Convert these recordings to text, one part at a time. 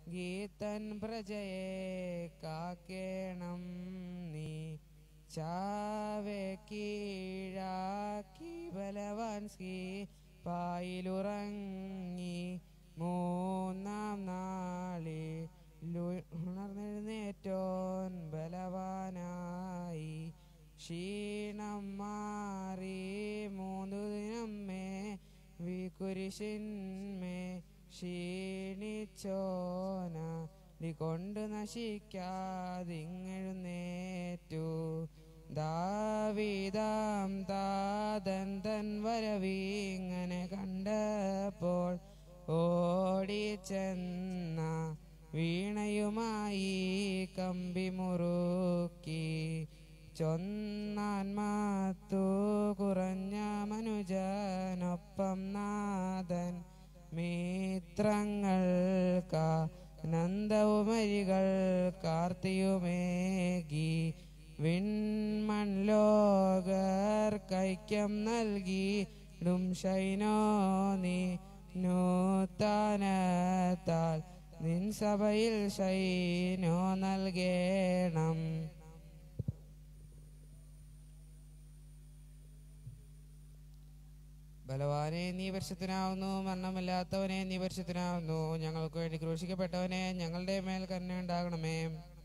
ഗീതൻ പ്രജയെ കാക്കേണം നീ ചാവെ കീഴാക്കി ബലവാൻ സ്കീ പായിലുറങ്ങി മൂന്നാം നാളിൽ ഉണർന്നെഴുന്നേറ്റോൻ ബലവാനായി ക്ഷീണം മാറി മൂന്നു ദിനം മേ വികുരിശിന്മേ ക്ഷീണിച്ചോന കൊണ്ട് നശിക്കാതിങ്ങെഴുന്നേറ്റു ദാവീദാം താതൻ തൻ വരവിങ്ങനെ കണ്ടപ്പോൾ ഓടിച്ചെന്ന വീണയുമായി കമ്പി മുറുക്കി ചൊന്നാൻ മാത്തു കുറഞ്ഞ മനുജനൊപ്പം നാഥൻ മിത്രങ്ങൾക്ക നന്ദവുമരികൾ കാർത്തിയുമേകി വിൺമൺ ലോകർ കൈക്കം നൽകി ഡും ശൈനോ നീ നൂത്താനത്താൽ നിൻ സഭയിൽ ശൈനോ നൽകേണം ബലവാനെ നീ പരിശുദ്ധനാവുന്നു മരണമില്ലാത്തവനെ നീ പരിശുദ്ധനാവുന്നു ഞങ്ങൾക്ക് വേണ്ടി ക്രൂശിക്കപ്പെട്ടവനെ ഞങ്ങളുടെ മേൽ കരുണ ഉണ്ടാകണമേ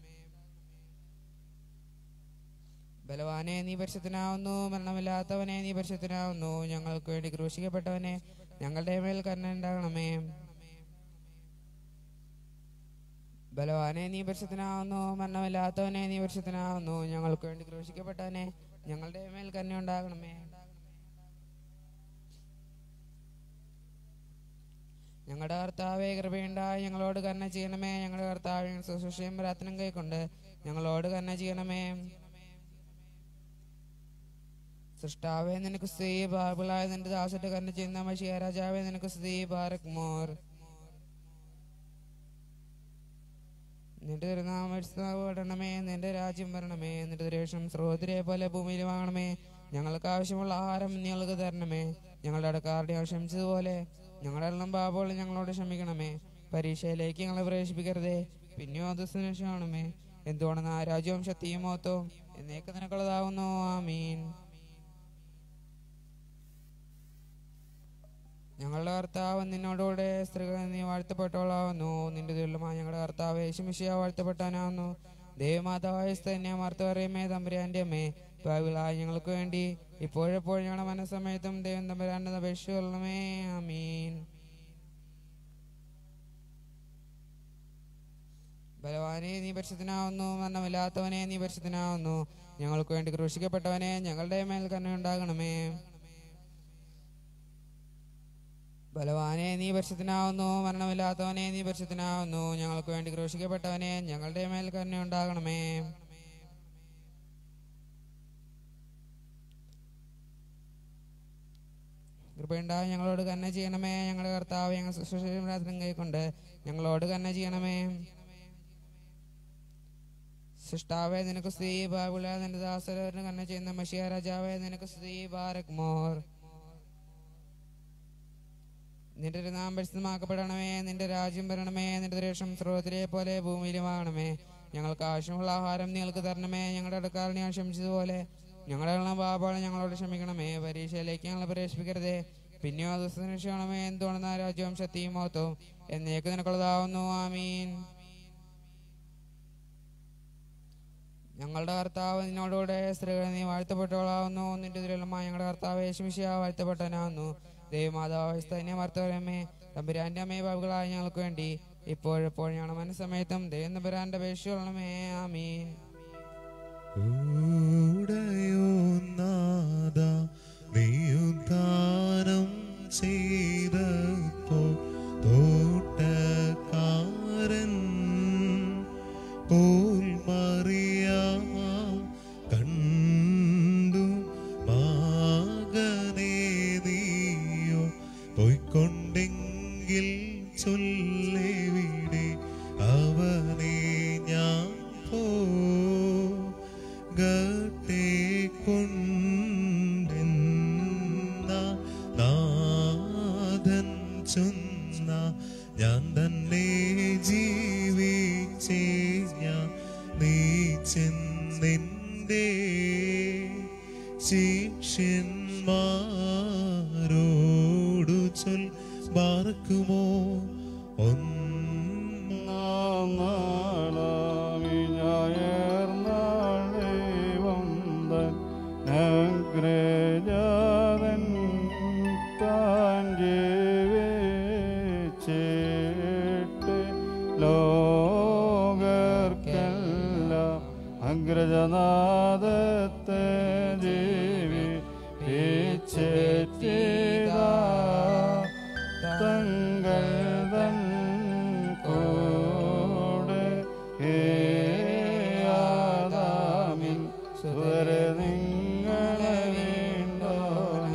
ബലവാനെ നീ പരിശുദ്ധനാവുന്നു മരണമില്ലാത്തവനെ നീ പരിശുദ്ധനാവുന്നു ഞങ്ങൾക്ക് വേണ്ടി ക്രൂശിക്കപ്പെട്ടവനെ ഞങ്ങളുടെ മേൽ കരുണ ഉണ്ടാകണമേ ബലവാനെ നീ പരിശുദ്ധനാവുന്നു മരണമില്ലാത്തവനെ നീ പരിശുദ്ധനാവുന്നു ഞങ്ങൾക്ക് വേണ്ടി ക്രൂശിക്കപ്പെട്ടവനെ ഞങ്ങളുടെ മേൽ കരുണ ഉണ്ടാകണമേ ഞങ്ങളുടെ കർത്താവെ കൃപയുണ്ടായി ഞങ്ങളോട് കരുണ ചെയ്യണമേ ഞങ്ങളുടെ കർത്താവെ ശുശ്രൂഷയും പ്രാർത്ഥനയും കൈക്കൊണ്ട് ഞങ്ങളോട് കരുണ ചെയ്യണമേ സൃഷ്ടാവേ നിനക്ക് സ്ത്രീ ബാബിളായ നിന്റെ ദാസട്ട് കരുണ ചെയ്യുന്ന മഷിയ രാജാവേ നിനക്ക് സ്ത്രീ ബാരക് മോർ നിന്റെ തിരുനാമരണമേ നിന്റെ രാജ്യം വരണമേ നിന്റെ ദുരേഷം സ്രോതിരെ പോലെ ഭൂമിയിൽ വാങ്ങണമേ ഞങ്ങൾക്ക് ആവശ്യമുള്ള ആഹാരം നിങ്ങൾക്ക് തരണമേ ഞങ്ങളുടെ അടക്കാരുടെ ക്ഷമിച്ചതുപോലെ ഞങ്ങളുടെ എല്ലാം പാപങ്ങൾ ഞങ്ങളോട് ക്ഷമിക്കണമേ പരീക്ഷയിലേക്ക് ഞങ്ങളെ പ്രവേശിപ്പിക്കരുതേ പിന്നെയോ ദുസ്തനക്ഷണമേ എന്തുകൊണ്ടെന്ന് ആ രാജ്യവും ശക്തിയും മോത്തവും എന്നേക്ക് നിനക്കുള്ളതാവുന്നു ആമീൻ ഞങ്ങളുടെ കർത്താവ് നിന്നോടുകൂടെ സ്ത്രീകൾ നീ വാഴ്ത്തപ്പെട്ടവളാവുന്നു നിന്റെ ദുർലമായ ഞങ്ങളുടെ കർത്താവ് യേശുമിഷിയ വാഴ്ത്തപ്പെട്ടവനാവുന്നു ദേവമാതാവായ സ്തന്നെ മാർത്ത പറയുമേ തമ്പുരാന്റെ അമ്മേ ഭാവികളായ ഞങ്ങൾക്ക് വേണ്ടി ഇപ്പോഴെപ്പോഴും ഞങ്ങളുടെ മനസ്സമയത്തും ദൈവം തമ്പുരാന്റെ അപേക്ഷിച്ചുള്ളമേ ആമീൻ ബലവാനെ നീ പരിശുദ്ധനാവുന്നു മരണമില്ലാത്തവനെ നീ പരിശുദ്ധനാവുന്നു ഞങ്ങൾക്ക് വേണ്ടി ക്രൂശിക്കപ്പെട്ടവനെ ഞങ്ങളുടെ മേൽ കരുണയുണ്ടാകണമേ ബലവാനെ നീ പരിശുദ്ധനാവുന്നു മരണമില്ലാത്തവനെ നീ പരിശുദ്ധനാവുന്നു ഞങ്ങൾക്ക് വേണ്ടി ക്രൂശിക്കപ്പെട്ടവനെ ഞങ്ങളുടെ മേൽ കരുണയുണ്ടാകണമേ കൃപയുണ്ടായി ഞങ്ങളോട് കരുണ ചെയ്യണമേ ഞങ്ങളുടെ കർത്താവ് ഞങ്ങൾ ശുശ്രൂഷയും പ്രാർത്ഥന കൈക്കൊണ്ട് ഞങ്ങളോട് കരുണ ചെയ്യണമേ സൃഷ്ടാവേ നിനക്ക് സ്ത്രീ ബാബുല നിന്റെ ദാസരവരിന് കരുണ ചെയ്യുന്ന മഷിയ രാജാവേ നിനക്ക് സ്ത്രീ ബാരക് മോർ നിന്റെ ഒരു നാം പരിശുദ്ധമാക്കപ്പെടണമേ നിന്റെ രാജ്യം വരണമേ നിന്റെ ദേശം സ്രോതത്തിലെ പോലെ ഭൂമിയിലുമാകണമേ ഞങ്ങൾക്ക് ആവശ്യമുള്ള ആഹാരം നിങ്ങൾക്ക് തരണമേ ഞങ്ങളുടെ അടുക്കാരനെ ക്ഷമിച്ചതുപോലെ ഞങ്ങളുടെ ഉള്ള പാപാണ് ഞങ്ങളോട് ക്ഷമിക്കണമേ പരീക്ഷയിലേക്ക് ഞങ്ങളെ പ്രവേശിപ്പിക്കരുതേ പിന്നെയോ ദിവസം രക്ഷിക്കണമേ എന്തുകൊണ്ടെന്ന രാജ്യവും ശക്തിയും മഹത്വവും എന്നേക്ക് നിനക്കുള്ളതാവുന്നു ആമീൻ ഞങ്ങളുടെ കർത്താവ് നിന്നോടുകൂടെ സ്ത്രീകളെ നീ വാഴ്ത്തപ്പെട്ടവളാവുന്നു നിന്റെ ദുരലമായ ഞങ്ങളുടെ കർത്താവ് യേശുമിശിയ വാഴ്ത്തപ്പെട്ടവനാവുന്നു ദൈവമാതാവ് തന്നെ വാർത്തവരമേ തമ്പുരാന്റെ അമ്മയെ ബാബുകളായ ഞങ്ങൾക്ക് വേണ്ടി ഇപ്പോഴെപ്പോഴും ഞങ്ങളുടെ മനസ്സമയത്തും ദൈവം തമ്പുരാന്റെ അപേക്ഷിച്ചുള്ളമേ ആമീൻ ൂടയോനാഥ നീയുദ്ധാനം ചെയ്തപ്പോ തോട്ടക്കാരൻ പോൽ മറിയാം കണ്ടു മകനേ നീയോ പോയിക്കൊണ്ടെങ്കിൽ ചൊല്ലേവിടെ അവനെ ഞാൻ പോ ഗട്ടെ കൊണ്ടെന്ന നാഥ അഗ്രജനാദത്തെ ജീവി തങ്ങൾ തൻ കൂടെ ഹേ ആദാമിൻ സുതരെ നിങ്ങളെ വീണ്ടോന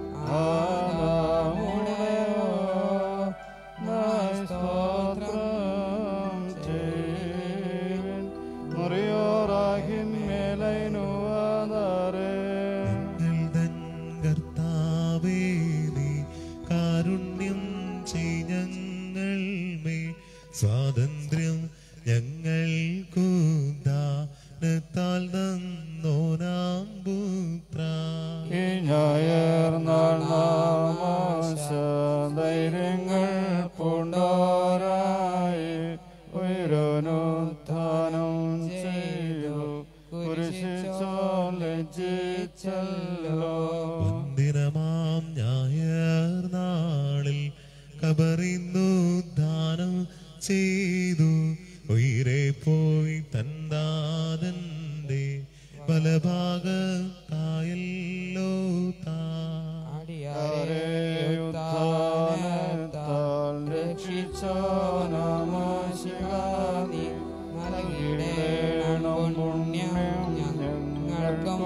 ആദാമുടയോ നായ് സ്തോത്രം ചെയ്വൻ മുറിയോറാഹിൻ മേലൈനു ആധാരേ ഞങ്ങൾ തൻ കർത്താവേ നീ കാരുണ്യം ചെയ് ഞങ്ങൾ മേ സ്വാതന്ത്ര്യം ഞങ്ങൾക്കു ദാനത്താൽ നന്നോനാം പുത്ര ഈ ഞായർനാൾ നാമാശ ധൈര്യങ്ങൾ പൂണ്ടോരായി ഉയരോനുത്ഥാനം ചെയ്തു കുരിശിച്ചോ ലജ്ജിച്ചല്ലോ വന്ദിനമാം ഞായർ നാളിൽ കബറിന്നു ദാനം ചെയ്തു ഉയരെ പോയി തന്താതന്റെ ബലഭാഗത്തായല്ലോ താ അടിയാരെ ഉത്ഥാനത്താൽ രക്ഷിച്ചോ നമശിവാനി നൽകിയിടേണം പുണ്യം ഞങ്ങൾക്കും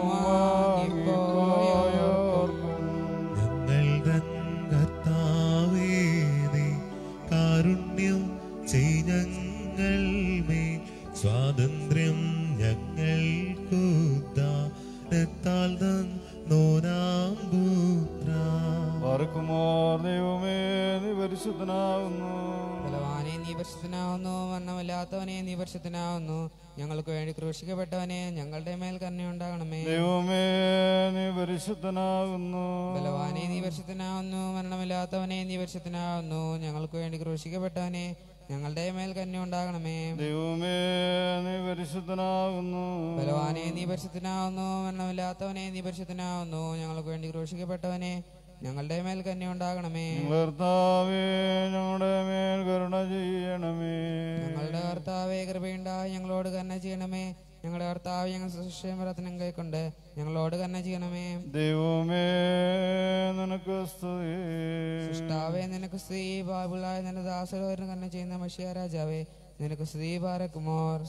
വാങ്ങിപ്പോയോർക്കും ഞങ്ങൾ തൻ കർത്താവേ നീ കാരുണ്യം ചെയ് ഞങ്ങൾ മേ സ്വാതന്ത്ര്യം ഞങ്ങൾക്കു ദാനത്താൽ നോനാം പുത്ര പാർക്കുമോർ ദൈവമേ നീ പരിശുദ്ധനാകുന്നു ബലവാനെ നീ പരിശുദ്ധനാവുന്നു മരണമില്ലാത്തവനെ നീ പരിശുദ്ധനാവുന്നു ഞങ്ങൾക്ക് വേണ്ടി ക്രൂശിക്കപ്പെട്ടവനെ ഞങ്ങളുടെ മേൽ കരുണയുണ്ടാകണമേ ദൈവമേ നീ പരിശുദ്ധനാകുന്നു ബലവാനെ നീ പരിശുദ്ധനാവുന്നു മരണമില്ലാത്തവനെ നീ പരിശുദ്ധനാവുന്നു ഞങ്ങൾക്ക് വേണ്ടി ക്രൂശിക്കപ്പെട്ടവനെ ഞങ്ങളുടെ മേൽ കരുണയുണ്ടാകണമേ ദൈവമേ നീ പരിശുദ്ധനാകുന്നു ബലവാനെ നീ പരിശുദ്ധനാവുന്നു മരണമില്ലാത്തവനെ നീ പരിശുദ്ധനാവുന്നു ഞങ്ങൾക്ക് വേണ്ടി ക്രൂശിക്കപ്പെട്ടവനെ ഞങ്ങളുടെ മേൽ കന്യുണ്ടാകണമേ കർത്താവേ ഞങ്ങളുടെ മേൽ കരുണ ചെയ്യണമേ ഞങ്ങളുടെ കർത്താവെ കൃപയുണ്ടായി ഞങ്ങളോട് കരുണ ചെയ്യണമേ ഞങ്ങളുടെ കർത്താവ് ഞങ്ങൾ സുശേമരത്തിനും കൈക്കൊണ്ട് ഞങ്ങളോട് കരുണ ചെയ്യണമേ ദൈവമേ നിനക്ക് സ്തുതി സൃഷ്ടാവേ നിനക്ക് സ്ത്രീ ബാബുളായ നിന്റെ ദാസരോരും കരുണ ചെയ്യുന്ന മഷിയ രാജാവേ നിനക്ക് സ്ത്രീ പാരക്കുമോർ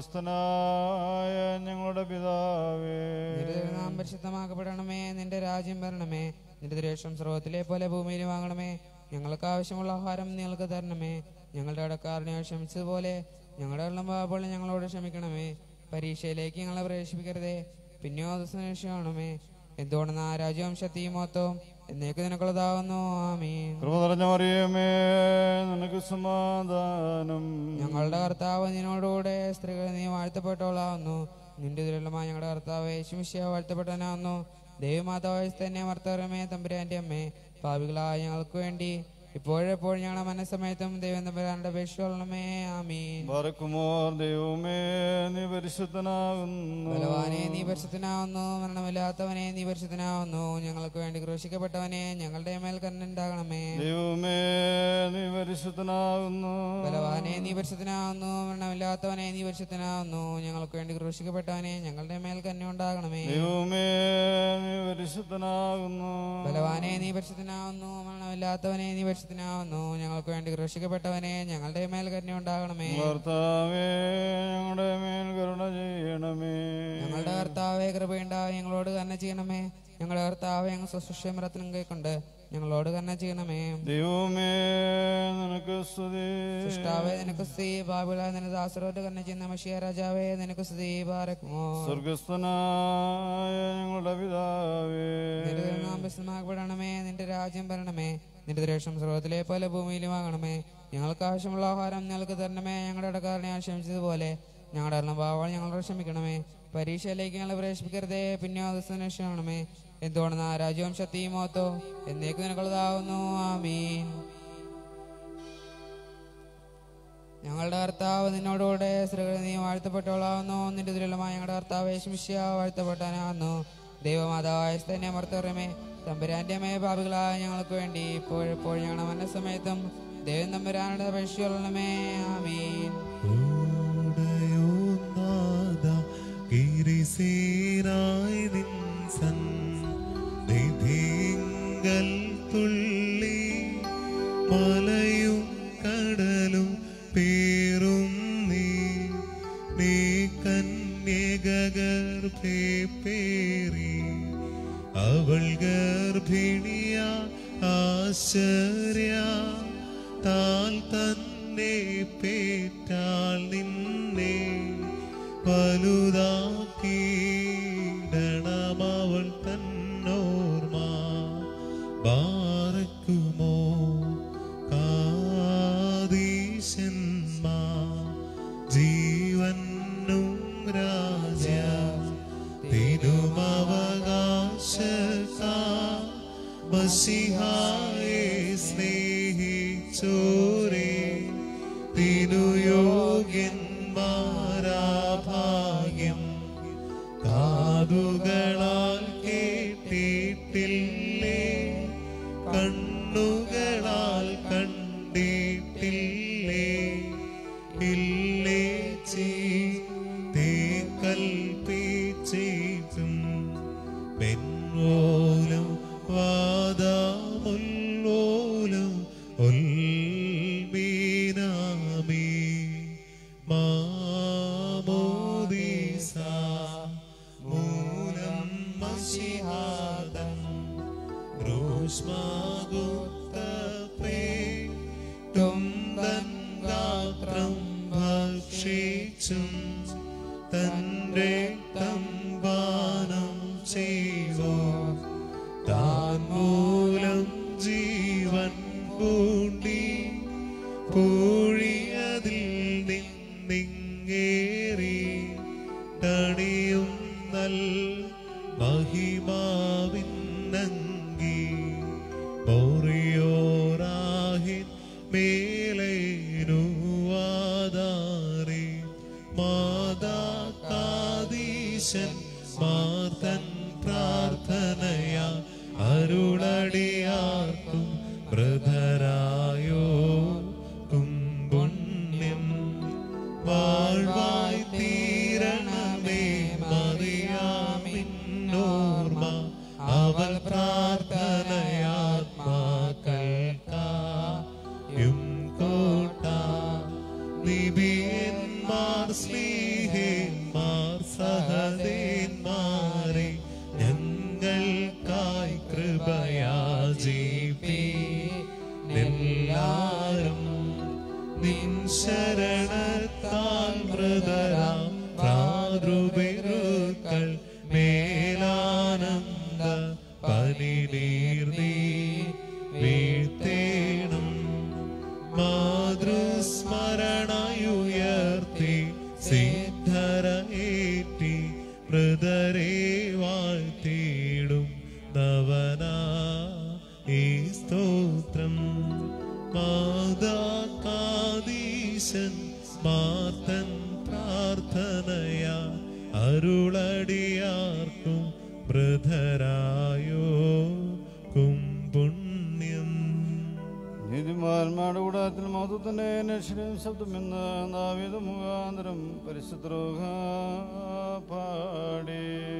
സ്വർഗസ്ഥനായ ഞങ്ങളുടെ പിതാവേ നിന്റെ നാം പരിശുദ്ധമാക്കപ്പെടണമേ നിന്റെ രാജ്യം വരണമേ നിന്റെ ദ്രേഷം സ്രോതത്തിലെ പോലെ ഭൂമിയിൽ വാങ്ങണമേ ഞങ്ങൾക്ക് ആവശ്യമുള്ള ആഹാരം നിങ്ങൾക്ക് തരണമേ ഞങ്ങളുടെ അടക്കാരനെ ക്ഷമിച്ചതുപോലെ ഞങ്ങളുടെ വെള്ളം പാപ്പോൾ ഞങ്ങളോട് ക്ഷമിക്കണമേ പരീക്ഷയിലേക്ക് ഞങ്ങളെ പ്രവേശിപ്പിക്കരുതേ പിന്നെയോ ദുസ്നേഷമാണമേ എന്തുകൊണ്ടെന്ന് ആ രാജ്യവും ശക്തിയും മൊത്തവും എന്നേക്ക് നിനക്കുള്ളതാവുന്നു ആമീൻ കൃപ നിറഞ്ഞ മറിയമേ നിനക്ക് സമാധാനം ഞങ്ങളുടെ കർത്താവ് നിന്നോടുകൂടെ സ്ത്രീകൾ നീ വാഴ്ത്തപ്പെട്ടവളാവുന്നു നിന്റെ ദുരലമായ ഞങ്ങളുടെ കർത്താവ് യേശുമിശിയ വാഴ്ത്തപ്പെട്ടവനാവുന്നു ദൈവമാതാവ് തന്നെ മർത്തവരമേ തമ്പുരാന്റെ അമ്മേ പാപികളായ ഞങ്ങൾക്ക് വേണ്ടി ഇപ്പോഴെപ്പോഴും ഞങ്ങളുടെ മനസ്സമയത്തും ദൈവം തമ്പുരാന്റെ അപേക്ഷിക്കണമേ ആമീൻ വരക്കുമോർ ദൈവമേ നീ പരിശുദ്ധനാകുന്നു ബലവാനെ നീ പരിശുദ്ധനാവുന്നു മരണമില്ലാത്തവനെ നീ പരിശുദ്ധനാവുന്നു ഞങ്ങൾക്ക് വേണ്ടി ക്രൂശിക്കപ്പെട്ടവനെ ഞങ്ങളുടെ മേൽ കണ്ണുണ്ടാകണമേ ദൈവമേ നീ പരിശുദ്ധനാകുന്നു ബലവാനെ നീ പരിശുദ്ധനാവുന്നു മരണമില്ലാത്തവനെ നീ പരിശുദ്ധനാവുന്നു ഞങ്ങൾക്ക് വേണ്ടി ക്രൂശിക്കപ്പെട്ടവനെ ഞങ്ങളുടെ മേൽ കന്യുണ്ടാകണമേ ദൈവമേ നീ പരിശുദ്ധനാകുന്നു ബലവാനെ നീ പരിശുദ്ധനാവുന്നു മരണമില്ലാത്തവനെ നീ പരിശുദ്ധനാവുന്നു ഞങ്ങൾക്ക് വേണ്ടി ക്രൂശിക്കപ്പെട്ടവനെ ഞങ്ങളുടെ മേൽ കന്യുണ്ടാകണമേ കർത്താവേ ഞങ്ങളുടെ മേൽ കരുണ ചെയ്യണമേ ഞങ്ങളുടെ കർത്താവെ കൃപയുണ്ടായി ഞങ്ങളോട് കരുണ ചെയ്യണമേ ഞങ്ങളുടെ കർത്താവെ ഞങ്ങൾ സുശുഷ്യമരത്തിനും കൈക്കൊണ്ട് ഞങ്ങളോട് കരുണ ചെയ്യണമേ ദൈവമേ നിനക്ക് സ്തുതി സൃഷ്ടാവേ നിനക്ക് സ്ത്രീ ബാബുല നിന്റെ ദാസരോട് കരുണ ചെയ്യുന്ന മഷിയ രാജാവേ നിനക്ക് സ്ത്രീ പാരക്കുമോ സ്വർഗസ്ഥനായ ഞങ്ങളുടെ പിതാവേ നിന്റെ നാം വിശദമാക്കപ്പെടണമേ നിന്റെ രാജ്യം വരണമേ നിന്റെ ദ്രേഷം സ്രോതത്തിലെ പോലെ ഭൂമിയിലും ആകണമേ ഞങ്ങൾക്ക് ആവശ്യമുള്ള ആഹാരം ഞങ്ങൾക്ക് തരണമേ ഞങ്ങളുടെ ഇടക്കാരനെ ആശംസിച്ചതുപോലെ ഞങ്ങളുടെ എല്ലാം ഭാവങ്ങൾ ഞങ്ങളോട് ക്ഷമിക്കണമേ പരീക്ഷയിലേക്ക് ഞങ്ങളെ പ്രവേശിപ്പിക്കരുതേ പിന്നെയോ ദിവസണമേ എന്തുകൊണ്ടെന്ന് ആ രാജ്യവും ശക്തിയും മോത്തോ എന്നേക്ക് നിനക്കുള്ളതാവുന്നു ആമീൻ ഞങ്ങളുടെ കർത്താവ് നിന്നോടുകൂടെ സ്ത്രീകൾ നീ വാഴ്ത്തപ്പെട്ടവളാവുന്നു നിന്റെ ദുരിതമായ ഞങ്ങളുടെ കർത്താവ് യേശുമിശിയ വാഴ്ത്തപ്പെട്ടവനാകുന്നു ദൈവമാതാവായ തന്നെ മർത്തറമേ തമ്പുരാന്റെ മേ പാപികളായ ഞങ്ങൾക്ക് വേണ്ടി ഇപ്പോഴെപ്പോഴും ഞങ്ങളുടെ മനസ്സമയത്തും ദൈവം തമ്പുരാനുടെ അപേക്ഷിച്ചുള്ളമേ ആമീൻ ഓടയോ നാദ കിയ സീനായി നിൻ സന്നിധിങ്കൽ തുള്ളി മലയും കടലും പേറും നീ നീ കന്യകഗർഭേ പേറി അവൾ ഗർഭിണിയ ആശ്ചര്യ താൽ തന്നെ പേറ്റാൽ നിന്നെ വലുതാക്കിയിടണമവൾ തന്നോർമ്മ ബാറക്കുമോ കാദീശന്മാ ജീവനും രാജ തിരുമവകാശകാ മസിഹായെ സ്നേഹിച്ചോരേ തിരുയോഗ്യന്മാരാഭാഗ്യം കാതുകളാൽ കേട്ടിട്ടില്ലേ കണ്ണുകളാൽ കണ്ടിട്ടില്ലേ ഇല്ലേ ചീത്തേ കൽപ്പിച്ചിട്ടും മെൻവോലും വാദമുല്ലോലും ഉൽമീനാമി മാമോദീസ മൂലം മഷിഹാദം ഗാത്രം ഭക്ഷിച്ചും തന്റെ തമ്പാനം ചെയ്വോ താൻ മൂലം ജീവൻ പൂണ്ടി പൂഴിയതിൽ നിന്നിങ്ങേറി തണിയും നൽ മഹിമാവിൻ നങ്കി മോറിയോറാഹിൻ മേലേനുവാദാറി മാതാകാദീശൻ മാർത്തൻ പ്രാർത്ഥനയാ അരുളടിയാർക്കും മൃതരായോ കുംപുണ്യം വാഴ്വായി തീരണമേ മറിയാമിന്നോർമ്മ അവൾ പ്രാർത്ഥനയാത്മാക്കൾക്കായും കോട്ട നിബിയന്മാർ സ്നേഹന്മാർ സഹദേന്മാരെ ഞങ്ങൾക്കായി കൃപയാജീപി എല്ലാരും നിൻ ശരണത്താൽ മൃതരാം പ്രാതൃപെരുക്കൾ മേലാനന്ദ പനിനീർ നീ വീഴ്ത്തേണം മാതൃസ്മരണയുയർത്തി സിദ്ധരേറ്റി മൃതരെ വാഴ്ത്തിയിടും നവനാ ഈ സ്തോത്രം മാതാകാദീശൻ മാർത്തൻ പ്രാർത്ഥനയാ അരുളടിയാർക്കും മൃതരായോ കുംപുണ്യം നീതിമാന്മാരുടെ കൂടാത്തിൽ മഹത്വത്തിന്റെ അന്വേഷണം ശബ്ദമെന്ന് നാവിത മുഖാന്തരം പരിശുദ്രോഹ പാടി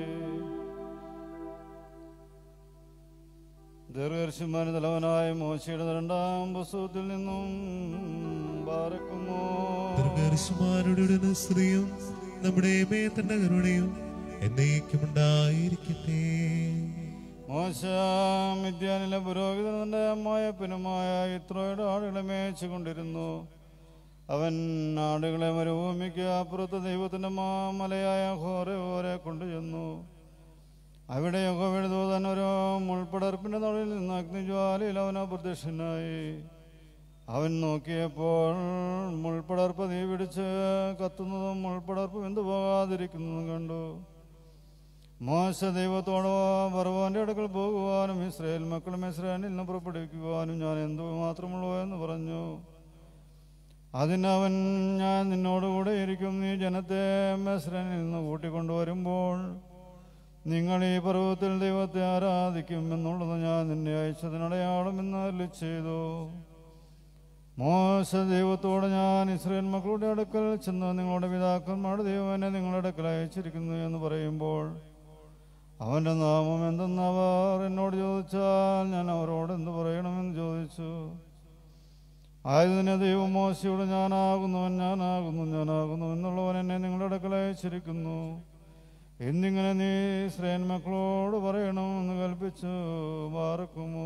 ദീർഘർഷിമാന തലവനായ മോശയുടെ രണ്ടാം പുസ്തകത്തിൽ നിന്നും പാറക്കുമോ ദീർഘർഷമാരുടെ സ്ത്രീയും നമ്മുടെ മേത്തന്റെ കരുണയും എന്നേക്കുമുണ്ടായിരിക്കട്ടെ മോശ മിദ്യാനിലെ പുരോഹിതൻ തന്റെ അമ്മായപ്പനുമായ ഇത്രോയുടെ ആടുകളെ മേച്ചു കൊണ്ടിരുന്നു അവൻ ആടുകളെ മരുഭൂമിക്ക് അപ്പുറത്ത് ദൈവത്തിന്റെ മാമലയായ ഹോറെ ഓരെ കൊണ്ടുചെന്നു അവിടെ യഹോവയുടെ ദൂതൻ ഒരു മുൾപ്പടർപ്പിന്റെ നടുവിൽ നിന്ന് അഗ്നിജ്വാലയിൽ അവൻ അപ്രത്യക്ഷനായി അവൻ നോക്കിയപ്പോൾ മുൾപ്പടർപ്പ് തീ പിടിച്ച് കത്തുന്നതും മുൾപ്പടർപ്പ് വെന്തു പോകാതിരിക്കുന്നതും കണ്ടു മോശ ദൈവത്തോടോ ഫറവോന്റെ അടുക്കൽ പോകുവാനും ഇസ്രായേൽ മക്കളും ഇസ്രായേലിൽ നിന്ന് പുറപ്പെടുവിക്കുവാനും ഞാൻ എന്തു മാത്രമുള്ളൂ എന്ന് പറഞ്ഞു അതിനവൻ ഞാൻ നിന്നോടുകൂടെ ഇരിക്കും നീ ജനത്തെ മെസ്രനിൽ നിന്ന് കൂട്ടിക്കൊണ്ടുവരുമ്പോൾ നിങ്ങൾ ഈ പർവ്വത്തിൽ ദൈവത്തെ ആരാധിക്കും എന്നുള്ളത് ഞാൻ നിന്നെ അയച്ചതിനടയാളം എന്ന് അരുളി ചെയ്തു മോശ ദൈവത്തോട് ഞാൻ ഇസ്രയേൽ മക്കളുടെ അടുക്കൽ ചെന്ന് നിങ്ങളുടെ പിതാക്കന്മാരുടെ ദൈവം എന്നെ നിങ്ങളുടെ അടുക്കൽ അയച്ചിരിക്കുന്നു എന്ന് പറയുമ്പോൾ അവന്റെ നാമം എന്തെന്ന് അവർ എന്നോട് ചോദിച്ചാൽ ഞാൻ അവരോട് എന്ത് പറയണമെന്ന് ചോദിച്ചു ആയതിനെ ദൈവം മോശയോട് ഞാനാകുന്നവൻ ഞാനാകുന്നു ഞാനാകുന്നു എന്നുള്ളവൻ എന്നെ നിങ്ങളുടെ അടുക്കൽ അയച്ചിരിക്കുന്നു എന്നിങ്ങനെ നീ ഇസ്രയേൽ മക്കളോട് പറയണമെന്ന് കൽപ്പിച്ചു പാർക്കുമോ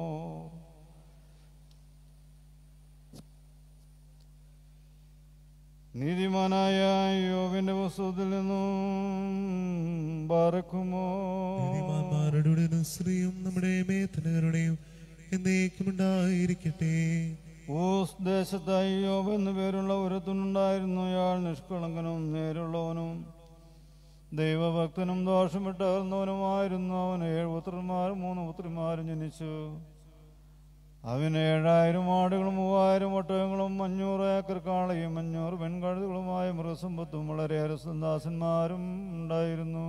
നീതിമാനായ യോബിന്റെ പുസ്തകത്തിൽ നിന്നും പാർക്കുമോ നീതിമാന്മാരുടെ സ്ത്രീയും നമ്മുടെ മേത്തനകരുടെയും എന്നേക്കും ഉണ്ടായിരിക്കട്ടെ ഊസ് ദേശത്തായി യോബ് എന്നു പേരുള്ള ഒരുത്തനുണ്ടായിരുന്നു അയാൾ നിഷ്കളങ്കനും നേരുള്ളവനും ദൈവഭക്തനും ദോഷം വിട്ടകർന്നവനുമായിരുന്നു അവന് ഏഴ് പുത്രന്മാരും മൂന്ന് പുത്രിമാരും ജനിച്ചു അവന് ഏഴായിരം ആടുകളും മൂവായിരം ഒട്ടകങ്ങളും അഞ്ഞൂറ് ഏക്കർ കാളയും അഞ്ഞൂറ് പെൺകഴുതുകളുമായ മൃഗസമ്പത്തും വളരെയേറെ സന്ദാസന്മാരും ഉണ്ടായിരുന്നു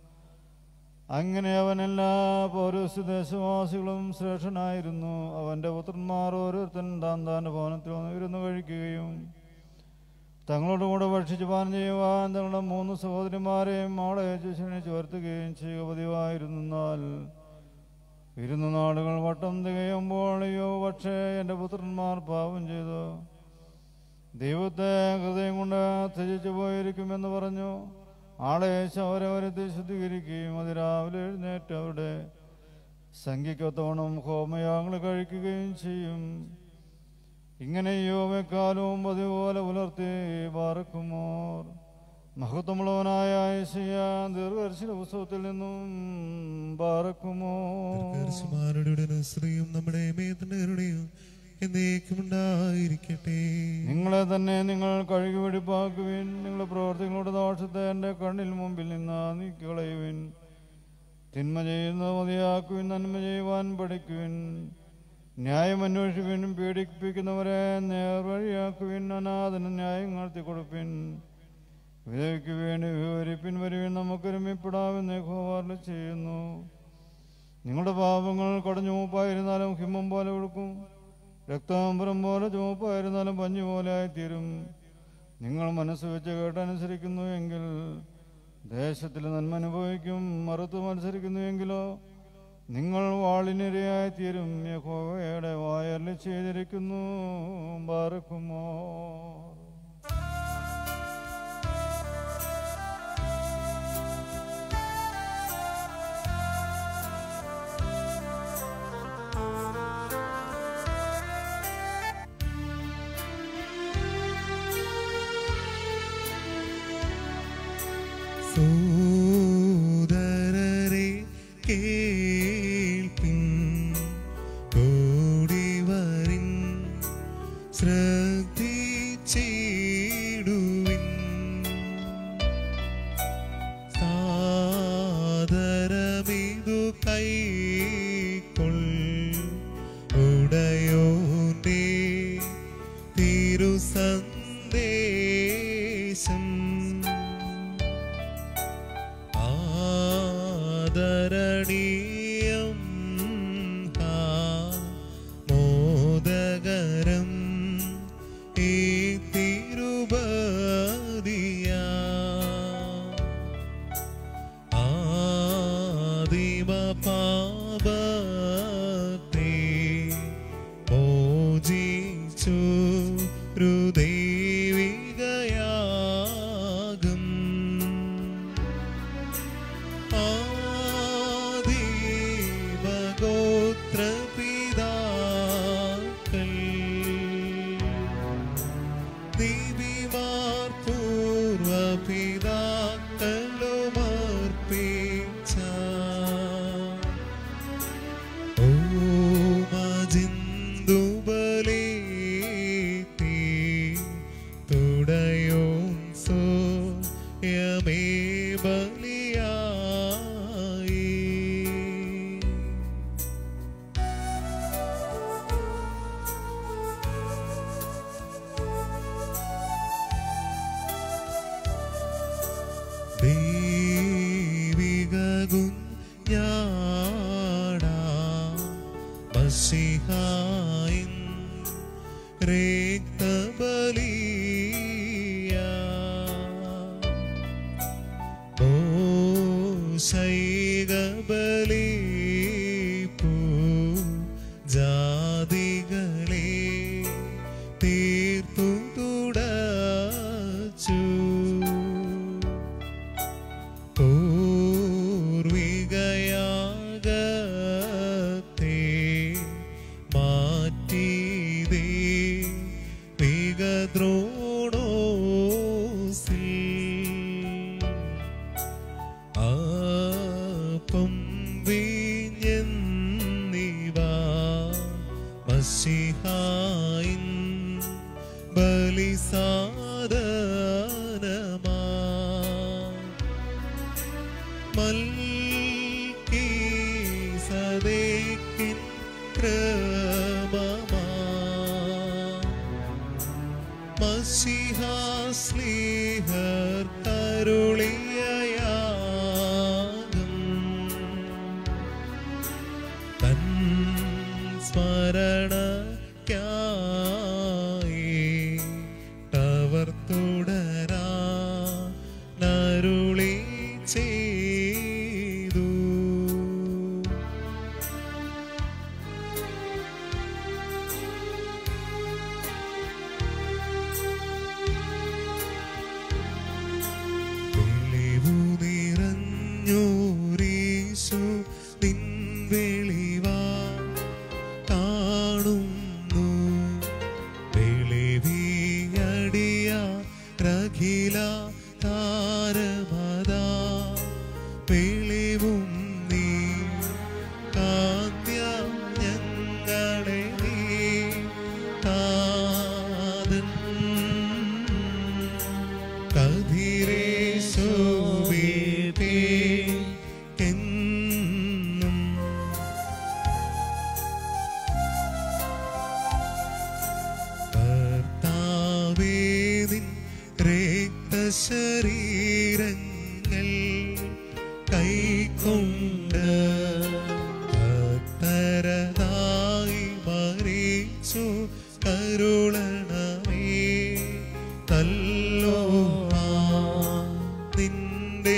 അങ്ങനെ അവൻ എല്ലാ പൗരസ്യ ദേശവാസികളും ശ്രേഷ്ഠനായിരുന്നു അവന്റെ പുത്രന്മാർ ഓരോരുത്തൻ താൻ താന്റെ ഭവനത്തിൽ വന്ന് വിരുന്ന് കഴിക്കുകയും തങ്ങളോട് കൂടെ ഭക്ഷിച്ച് പാനം ചെയ്യുവാൻ തങ്ങളുടെ മൂന്ന് സഹോദരിമാരെയും അവളെ ക്ഷണിച്ച് വരുത്തുകയും ചെയ്യുക പതിവായിരുന്നാൽ ഇരുന്ന നാളുകൾ വട്ടം തികയുമ്പോൾ അയ്യോ പക്ഷേ എൻ്റെ പുത്രന്മാർ പാപം ചെയ്തു ദൈവത്തെ ഹൃദയം കൊണ്ട് ത്യജിച്ചു പോയിരിക്കുമെന്ന് പറഞ്ഞു ആളെ അവരെ വരുത്തി ശുദ്ധീകരിക്കുകയും അത് രാവിലെ എഴുന്നേറ്റ് അവരുടെ സംഖ്യക്കൊത്തോണം ഹോമയാഗങ്ങൾ കഴിക്കുകയും ചെയ്യും ഇങ്ങനെ യോവക്കാലവും പതിപോലെ പുലർത്തി പാർക്കുമോർ മഹത്വമുള്ളവനായ ഐശയ്യ ദീർഘദർശന പുസ്തകത്തിൽ നിന്നും പാർക്കുമോ ദർശമാരുടെ സ്ത്രീയും നമ്മുടെ മേത്തനകരുടെയും എന്നേക്കും ഉണ്ടായിരിക്കട്ടെ നിങ്ങളെ തന്നെ നിങ്ങൾ കഴുകി വെടിപ്പാക്കുവിൻ നിങ്ങളുടെ പ്രവർത്തികളുടെ ദോഷത്തെ എൻ്റെ കണ്ണിൽ മുമ്പിൽ നിന്ന് നീക്കിക്കളയുവിൻ തിന്മ ചെയ്യുന്നത് മതിയാക്കുവിൻ നന്മ ചെയ്യുവാൻ പഠിക്കുവിൻ ന്യായം അന്വേഷിക്കുവിൻ പീഡിപ്പിക്കുന്നവരെ നേർവഴിയാക്കുവിൻ അനാഥന് ന്യായം നടത്തി കൊടുപ്പിൻ വിധവയ്ക്ക് വേണ്ടി വിവരിപ്പിൻ വരുവിൻ നമുക്കൊരുമിപ്പെടാമെന്ന് യഹോവാറിൽ ചെയ്യുന്നു നിങ്ങളുടെ പാപങ്ങൾ കടഞ്ഞു മൂപ്പായിരുന്നാലും ഹിമം പോലെ ഒഴുക്കും രക്താംബരം പോലെ ചുവപ്പായിരുന്നാലും പഞ്ഞു പോലെ ആയിത്തീരും നിങ്ങൾ മനസ്സ് വെച്ച് കേട്ടനുസരിക്കുന്നു എങ്കിൽ ദേശത്തിൽ നന്മ അനുഭവിക്കും മറുത്ത് മത്സരിക്കുന്നു എങ്കിലോ നിങ്ങൾ വാളിനിരയായി തീരും യഹോവയുടെ വായറിൽ ചെയ്തിരിക്കുന്നു പാർക്കുമോ സോദരരെ കേൾപ്പിൻ ഓടിവരിൻ ശ്രദ്ധിച്ചിടുവിൻ സാദരമിതു കൈക്കൊൾ ഉടയോന്റെ തിരുസന്ദേശം ആദരണീയം ഹാ മോദകരം ഈ തിരുബദിയ ആദിമ പാപത്തെ മോചിച്ചു ദൈവികയാഗം ആദിമഗോത്രപിതാക്കൾ ദേവിമാർ പൂർവപിതാക്കളുമർപ്പിച്ച ഓമജിന്ദുബലേത്തി തുടയോൻ സോയമേ ബലിയായി സാധനമാ മൽക്കീ സദേക്കിൻ ക്രമമാ മസിഹാസ്ലീഹർ കരുളിയയാകും തൻ സ്മരണയ്ക്കായി അവർ തുടരാ നരുളി ചെയ്തു വെളിവു നിറഞ്ഞോരീശു നിൻ വെളിവാ കാണുന്നു വെളിവിയടിയ രഖില താരമതാ വെളിവും നീ കാന്ത്യ ഞങ്ങളെ നീ കാതൻ കതിരേ ശോഭിപ്പേ എന്നും കർത്താവേ നിൻ രക്തശരീരങ്ങൾ കൈക്കൊണ്ട് ഭക്തരതായി മരിച്ചു കരുളണമേ തല്ലോ നിന്റെ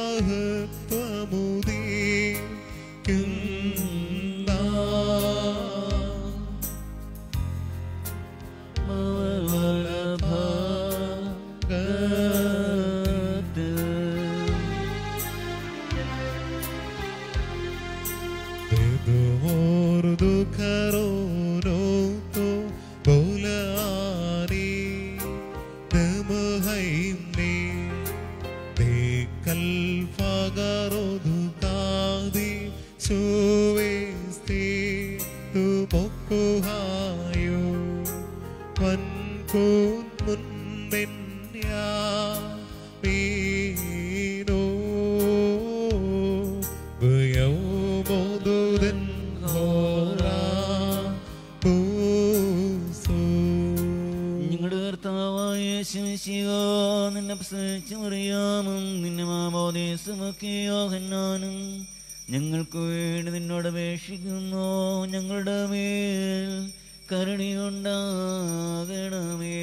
മഹത്വമുദീക്കും Eduardo Caronoto Bolani Demahaimni Dekal Fagaro Ducadi Suvesti Tu Poco Hayo Van Kun Mundinya Pino Buyau Modudan Hora Pusu ഞങ്ങളുടെ കർത്താവായ ശിവശിവോ നിന്നെ പ്രസവിച്ചു അറിയാമും നിന്നെ മാമോദേശമൊക്കെ യോഹന്നാനും ഞങ്ങൾക്ക് വേണ്ടി നിന്നോട് അപേക്ഷിക്കുന്നു ഞങ്ങളുടെ മേൽ കരുണയുണ്ടാകണമേ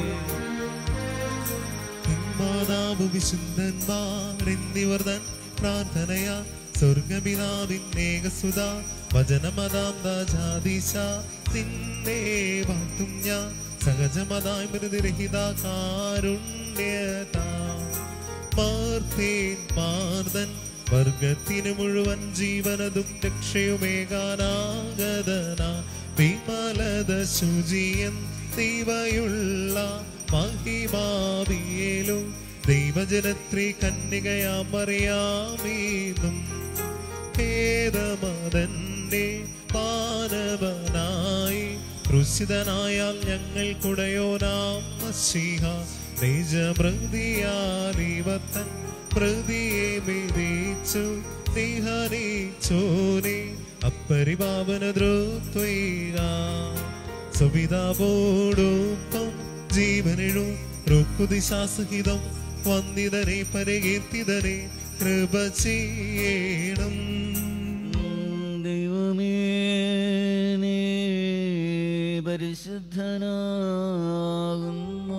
മാതാവ് വിശുദ്ധന്മാർ എന്നിവർ തൻ പ്രാർത്ഥനയാ സ്വർഗപിതാവിന്നേകസുത വചനമതാം ദാജാദീശ നിന്നെ വാഴ്ത്തും ഞാൻ സഹജമതായി മൃതിരഹിത കാരുണ്യത മാർത്തേൻ മാർദൻ വർഗത്തിന് മുഴുവൻ ജീവനതും രക്ഷയുമേകാനാഗതന വിമലത ശുചിയൻ ദൈവയുള്ള മഹിമാവിയേലും ദൈവജനത്രി കന്യകയാമറിയാമീന്നും ഭേദമതന്റെ മാനവനായി ക്രുശിതനായാൽ ഞങ്ങൾ കുടയോനാം മശിഹ നിജമൃതിയാലിവത്തൻ പ്രതിയെ വിധിച്ചു നിഹനിച്ചോനെ അപ്പരിപാവന ദ്രോത്വൈക സുപിതാവോടൊപ്പം ജീവനെഴും റുക്കുദിശാസഹിതം വന്ദിതനെ പരികീർത്തിതനെ കൃപ ചെയ്യണം ദൈവമേ നീ പരിശുദ്ധനാകുന്നു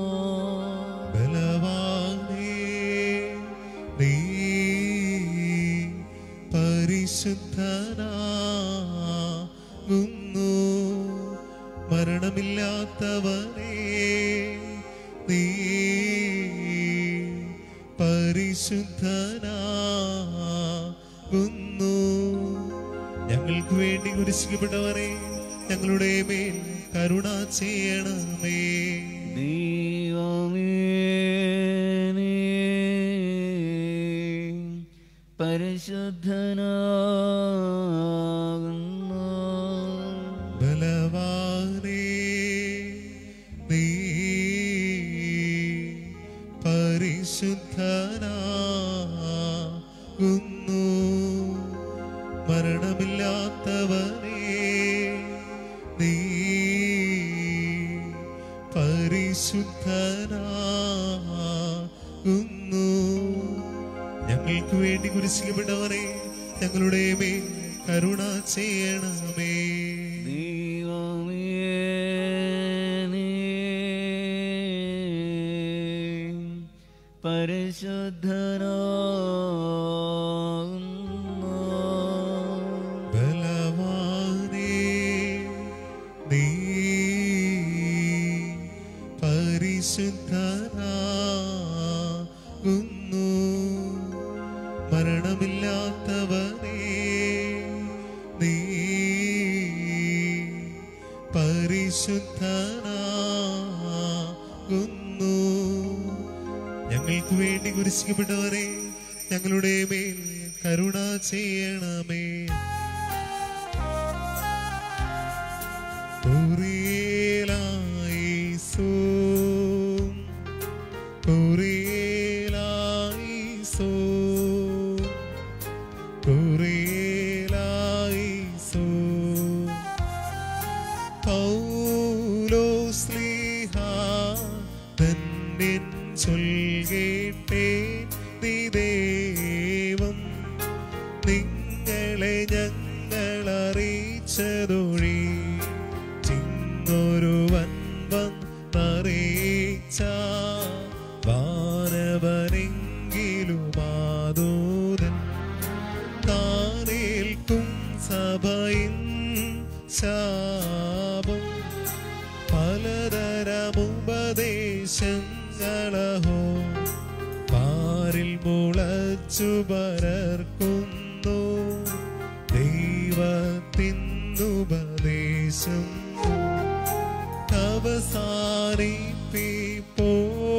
ബലവാനേ നീ പരിശുദ്ധനാകുന്നു മരണമില്ലാത്തവനേ നീ പരിശുദ്ധനാകുന്നു ഞങ്ങൾക്ക് വേണ്ടി കുരിശിക്കപ്പെട്ടവനെ ഞങ്ങളുടെ മേൽ കരുണ ചെയ്യണമേ ദൈവമേ നീ പരിശുദ്ധനാകുന്നു ബലവാനേ നീ പരിശുദ്ധനാകുന്നു മരണമില്ലാത്തവനെ നീ പരിശുദ്ധനാകുന്നു ഞങ്ങൾക്ക് വേണ്ടി കുരിശിക്കപ്പെട്ടവനെ ഞങ്ങളുടെ മേൽ കരുണ ചെയ്യണമേ ദൈവമേ നീ പരിശുദ്ധനാകുന്നു ബലവാനേ നീ പരിശുദ്ധനാകുന്നു മരണമില്ലാത്തവനേ നീ പരിശുദ്ധനാകുന്നു ഞങ്ങൾക്ക് വേണ്ടി കുരിശിക്കപ്പെട്ടവരെ ഞങ്ങളുടെ മേൽ കരുണ ചെയ്യണമേ Kurielaiso Kurielaiso Kurielaiso Paulos liha തന്നിൻ ചൊൽകേട്ടേ നീ ദൈവം നിങ്ങളെ ഞങ്ങൾ അറിയിച്ചതൊഴി ചിങ്ങൊരുവൻ വന്നറിയിച്ച വാനവനെങ്കിലും ആദൂതൻ താനേൽക്കും സഭയിൻ ശാപം പലതരമുപദേശങ്ങളഹോ പാരിൽ മുളച്ചു പരർക്കുന്നു ദൈവത്തിനുപദേശം അവസാനിപ്പിപ്പോ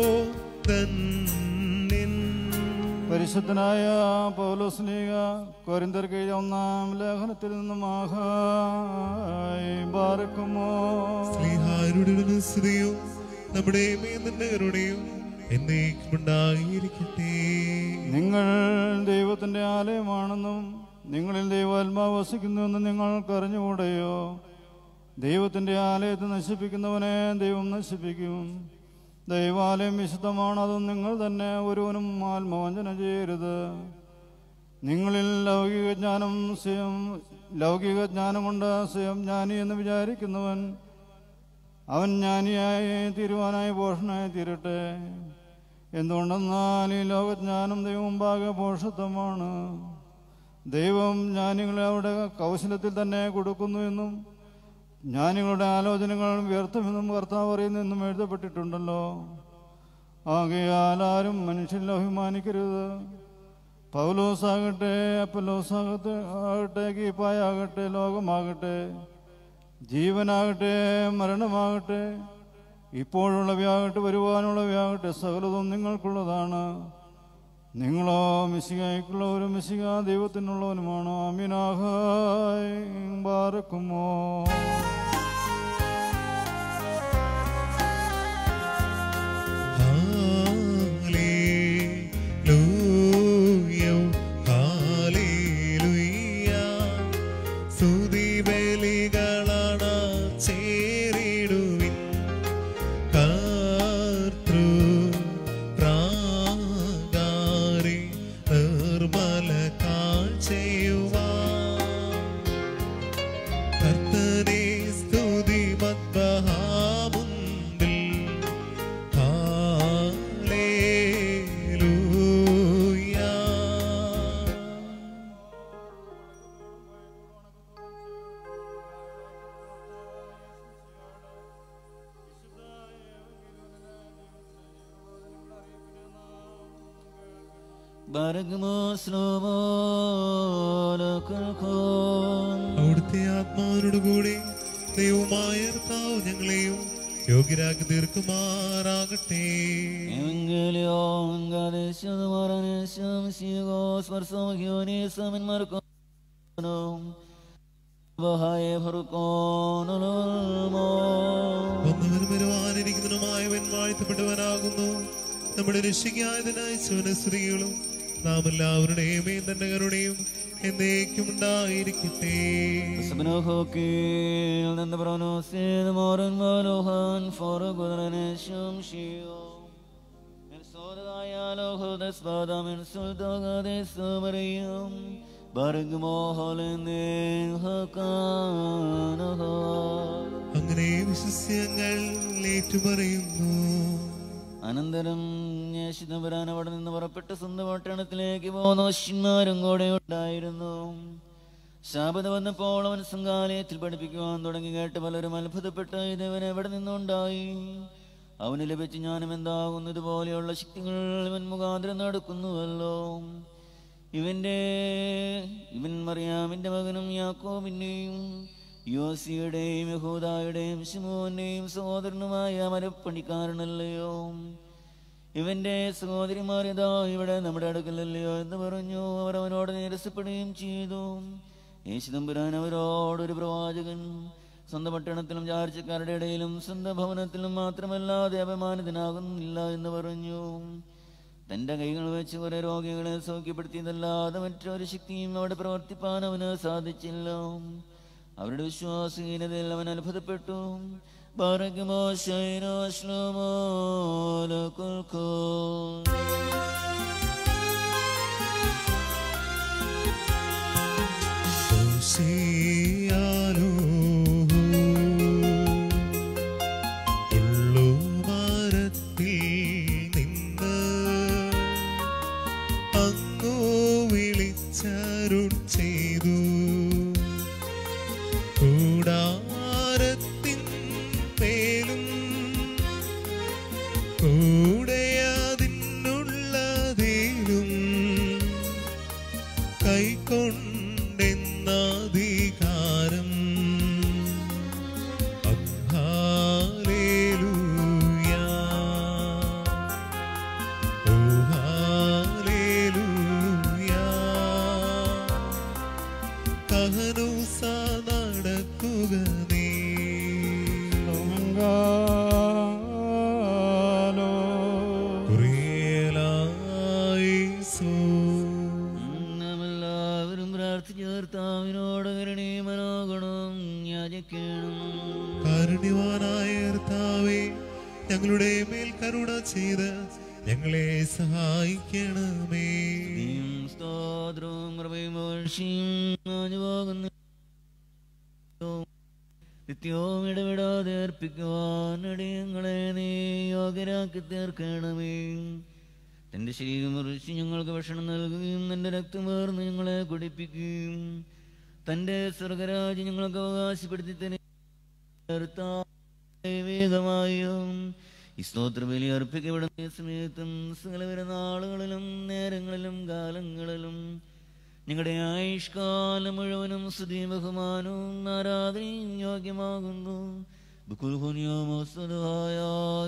തന്നിൻ പരിശുദ്ധനായ പൗലോസ്ലീഗ കൊരിന്തർക്ക് എഴുതിയ ഒന്നാം ലേഖനത്തിൽ നിന്നും ആഹായി ബാറക്കുമോ സ്നേഹാരുടെ സ്തുതിയും നമ്മുടെ മേന്നിന്റെ കരുണയും എന്നേക്കും ഉണ്ടായിരിക്കട്ടെ നിങ്ങൾ ദൈവത്തിന്റെ ആലയമാണെന്നും നിങ്ങളിൽ ദൈവാത്മാവ് വസിക്കുന്നുവെന്ന് നിങ്ങൾക്ക് അറിഞ്ഞുകൂടെയോ ദൈവത്തിന്റെ ആലയത്തെ നശിപ്പിക്കുന്നവനെ ദൈവം നശിപ്പിക്കും ദൈവാലയം വിശുദ്ധമാണ് അതും നിങ്ങൾ തന്നെ ഒരുവനും ആത്മവഞ്ചന ചെയ്യരുത് നിങ്ങളിൽ ലൗകിക ജ്ഞാനം സ്വയം ലൗകിക ജ്ഞാനം കൊണ്ട് സ്വയം ജ്ഞാനി എന്ന് വിചാരിക്കുന്നവൻ അവൻ ജ്ഞാനിയായി തീരുവാനായി പോഷണായി തീരട്ടെ എന്തുകൊണ്ടെന്നാൽ ഈ ലോകജ്ഞാനം ദൈവമുമ്പാകെ പോഷത്വമാണ് ദൈവം ജ്ഞാനികളെ അവരുടെ കൗശലത്തിൽ തന്നെ കൊടുക്കുന്നു എന്നും ജ്ഞാനികളുടെ ആലോചനകൾ വ്യർത്ഥമെന്നും കർത്താവ് പറയുന്നു എന്നും എഴുതപ്പെട്ടിട്ടുണ്ടല്ലോ ആകയാൽ ആരും മനുഷ്യരിൽ അഭിമാനിക്കരുത് പൗലോസാകട്ടെ അപ്പലോസാകട്ടെ ആകട്ടെ കീപ്പായാകട്ടെ ലോകമാകട്ടെ ജീവനാകട്ടെ മരണമാകട്ടെ ഇപ്പോഴുള്ളവയാകട്ടെ വരുവാനുള്ളവയാകട്ടെ സകലതും നിങ്ങൾക്കുള്ളതാണ് നിങ്ങളോ മിശികായ്ക്കുള്ളവരും മിശിക ദൈവത്തിനുള്ളവനുമാണ് അമിനാഹായ് ബാറക്കുമോ ഹല്ലേലൂയ ഹല്ലേലൂയ സ്തുതിബലികളാണ് ചേരിടുവിൻ കർത്തൃ പ്രാകാരി നിർമ്മല കാഴ്ചയുവാൻ കർത്തനെ സ്തുതി മദ്ബഹാമുൻപിൽ ഹാലേലൂയ അവിടുത്തെ ആത്മാവിനോട് കൂടി ദൈവമായ കർത്താവ് ഞങ്ങളെയും യോഗ്യരാക്കി തീർക്കുമാറാകട്ടെ വന്നവനും വരുവാനിരിക്കുന്നതിനുമായവൻ വാഴ്ത്തപ്പെട്ടവനാകുന്നു നമ്മുടെ രക്ഷിക്കായതിനായ ശിവനസ്ത്രീകളും നാം എല്ലാവരുടെയും മേൽ തന്നെ കരുണയും എന്നേക്കും ഉണ്ടായിരിക്കട്ടെ Sabnahokil and the Bronosid Moran Malohan for a Gudaneshum Shio. And so the Ayaloho the Spadam and Sultaga de Sumarium. Barg Mohol and Hakanaha. അങ്ങനെ വിശ്വസ്യങ്ങൾ ഏറ്റുപറയുന്നു അനന്തരം യേശുദമ്പുരാൻ അവിടെ നിന്ന് പുറപ്പെട്ട് സ്വന്തം പട്ടണത്തിലേക്ക് പോകുന്ന ശിന്മാരും കൂടെ ഉണ്ടായിരുന്നു ശാപത വന്നപ്പോൾ അവൻ സംഘാലയത്തിൽ പഠിപ്പിക്കുവാൻ തുടങ്ങി കേട്ട് പലരും അത്ഭുതപ്പെട്ട് ഇതവൻ എവിടെ നിന്നുണ്ടായി അവന് ലഭിച്ച ജ്ഞാനം എന്താകുന്നത് പോലെയുള്ള ശക്തികൾ ഇവൻ മുഖാന്തരം നടക്കുന്നുവല്ലോ ഇവന്റെ ഇവൻ മറിയാമിന്റെ മകനും യാക്കോബിന്റെയും യോസിയുടെയും യഹൂദായുടെയും ശിമോന്റെയും സഹോദരനുമായ മരപ്പണിക്കാരനല്ലയോ ഇവന്റെ സഹോദരിമാർ ഇതാ ഇവിടെ നമ്മുടെ അടുക്കലല്ലയോ എന്ന് പറഞ്ഞു അവർ അവനോട് നിരസപ്പെടുകയും ചെയ്തു യേശുദമ്പുരാൻ അവരോടൊരു പ്രവാചകൻ സ്വന്തം പട്ടണത്തിലും ചാർച്ചക്കാരുടെ ഇടയിലും സ്വന്തം ഭവനത്തിലും മാത്രമല്ലാതെ അപമാനിതനാകുന്നില്ല എന്ന് പറഞ്ഞു തന്റെ കൈകൾ വെച്ച് കുറെ രോഗികളെ സൗഖ്യപ്പെടുത്തിയതല്ലാതെ മറ്റൊരു ശക്തിയും അവിടെ പ്രവർത്തിപ്പാൻ അവന് സാധിച്ചില്ല അവരുടെ വിശ്വാസഹീനതയിൽ അവൻ അത്ഭുതപ്പെട്ടു ബാറക്കുമോ ശൈനോ ശ്ലോമോ ലകുൽക്കോ ഓശിയാലോ ഉള്ളു മരത്തിൽ നിന്ന് അങ്ങോ വിളിച്ചരുൾ ചെയ്തു കൂടാരത്തിൻ മേലും കൂടെയതിനുള്ളതേലും കൈക്കൊണ്ടെന്നധികാരം അഹാലേലൂയ ഓ ഹാലേലൂയ കഹനൂസ നടക്കുക നീ Longalo. കുറിയലായിസോ നാം എല്ലാവരും പ്രാർത്ഥിച്ചു കർത്താവിനോട് കരുണയും മനോഗുണം യാചിക്കണം കാരുണ്യവാനായ കർത്താവേ ഞങ്ങളുടെ മേൽ കരുണ ചെയ്ത് ഞങ്ങളെ സഹായിക്കണമേ നീയും സ്തോത്രവും കൃപയും വാഴ്ചയും ആഞ്ഞുപോകുന്നു നിത്യവും ഇടപെടാതെ അർപ്പിക്കുവാൻ അടിയങ്ങളെ നീ യോഗ്യരാക്കി തീർക്കണമേ തന്റെ ശരീരം മുറിച്ച് ഞങ്ങൾക്ക് ഭക്ഷണം നൽകുകയും തന്റെ രക്തം വേർന്ന് ഞങ്ങളെ കുടിപ്പിക്കുകയും തന്റെ സ്വർഗരാജ്യം ഞങ്ങൾക്ക് അവകാശപ്പെടുത്തി തന്നെ വേഗമായും ഈ സ്തോത്രബലി അർപ്പിക്കപ്പെടുന്ന സമയത്തും സകല വരുന്ന ആളുകളിലും നേരങ്ങളിലും കാലങ്ങളിലും ഞങ്ങളുടെ ആയുഷ്കാലം മുഴുവനും സ്തുതി ബഹുമാനവും ആരാധനയും യോഗ്യമാകുന്നു ബുക്കുൽഹുനിയോമസ്തുതായ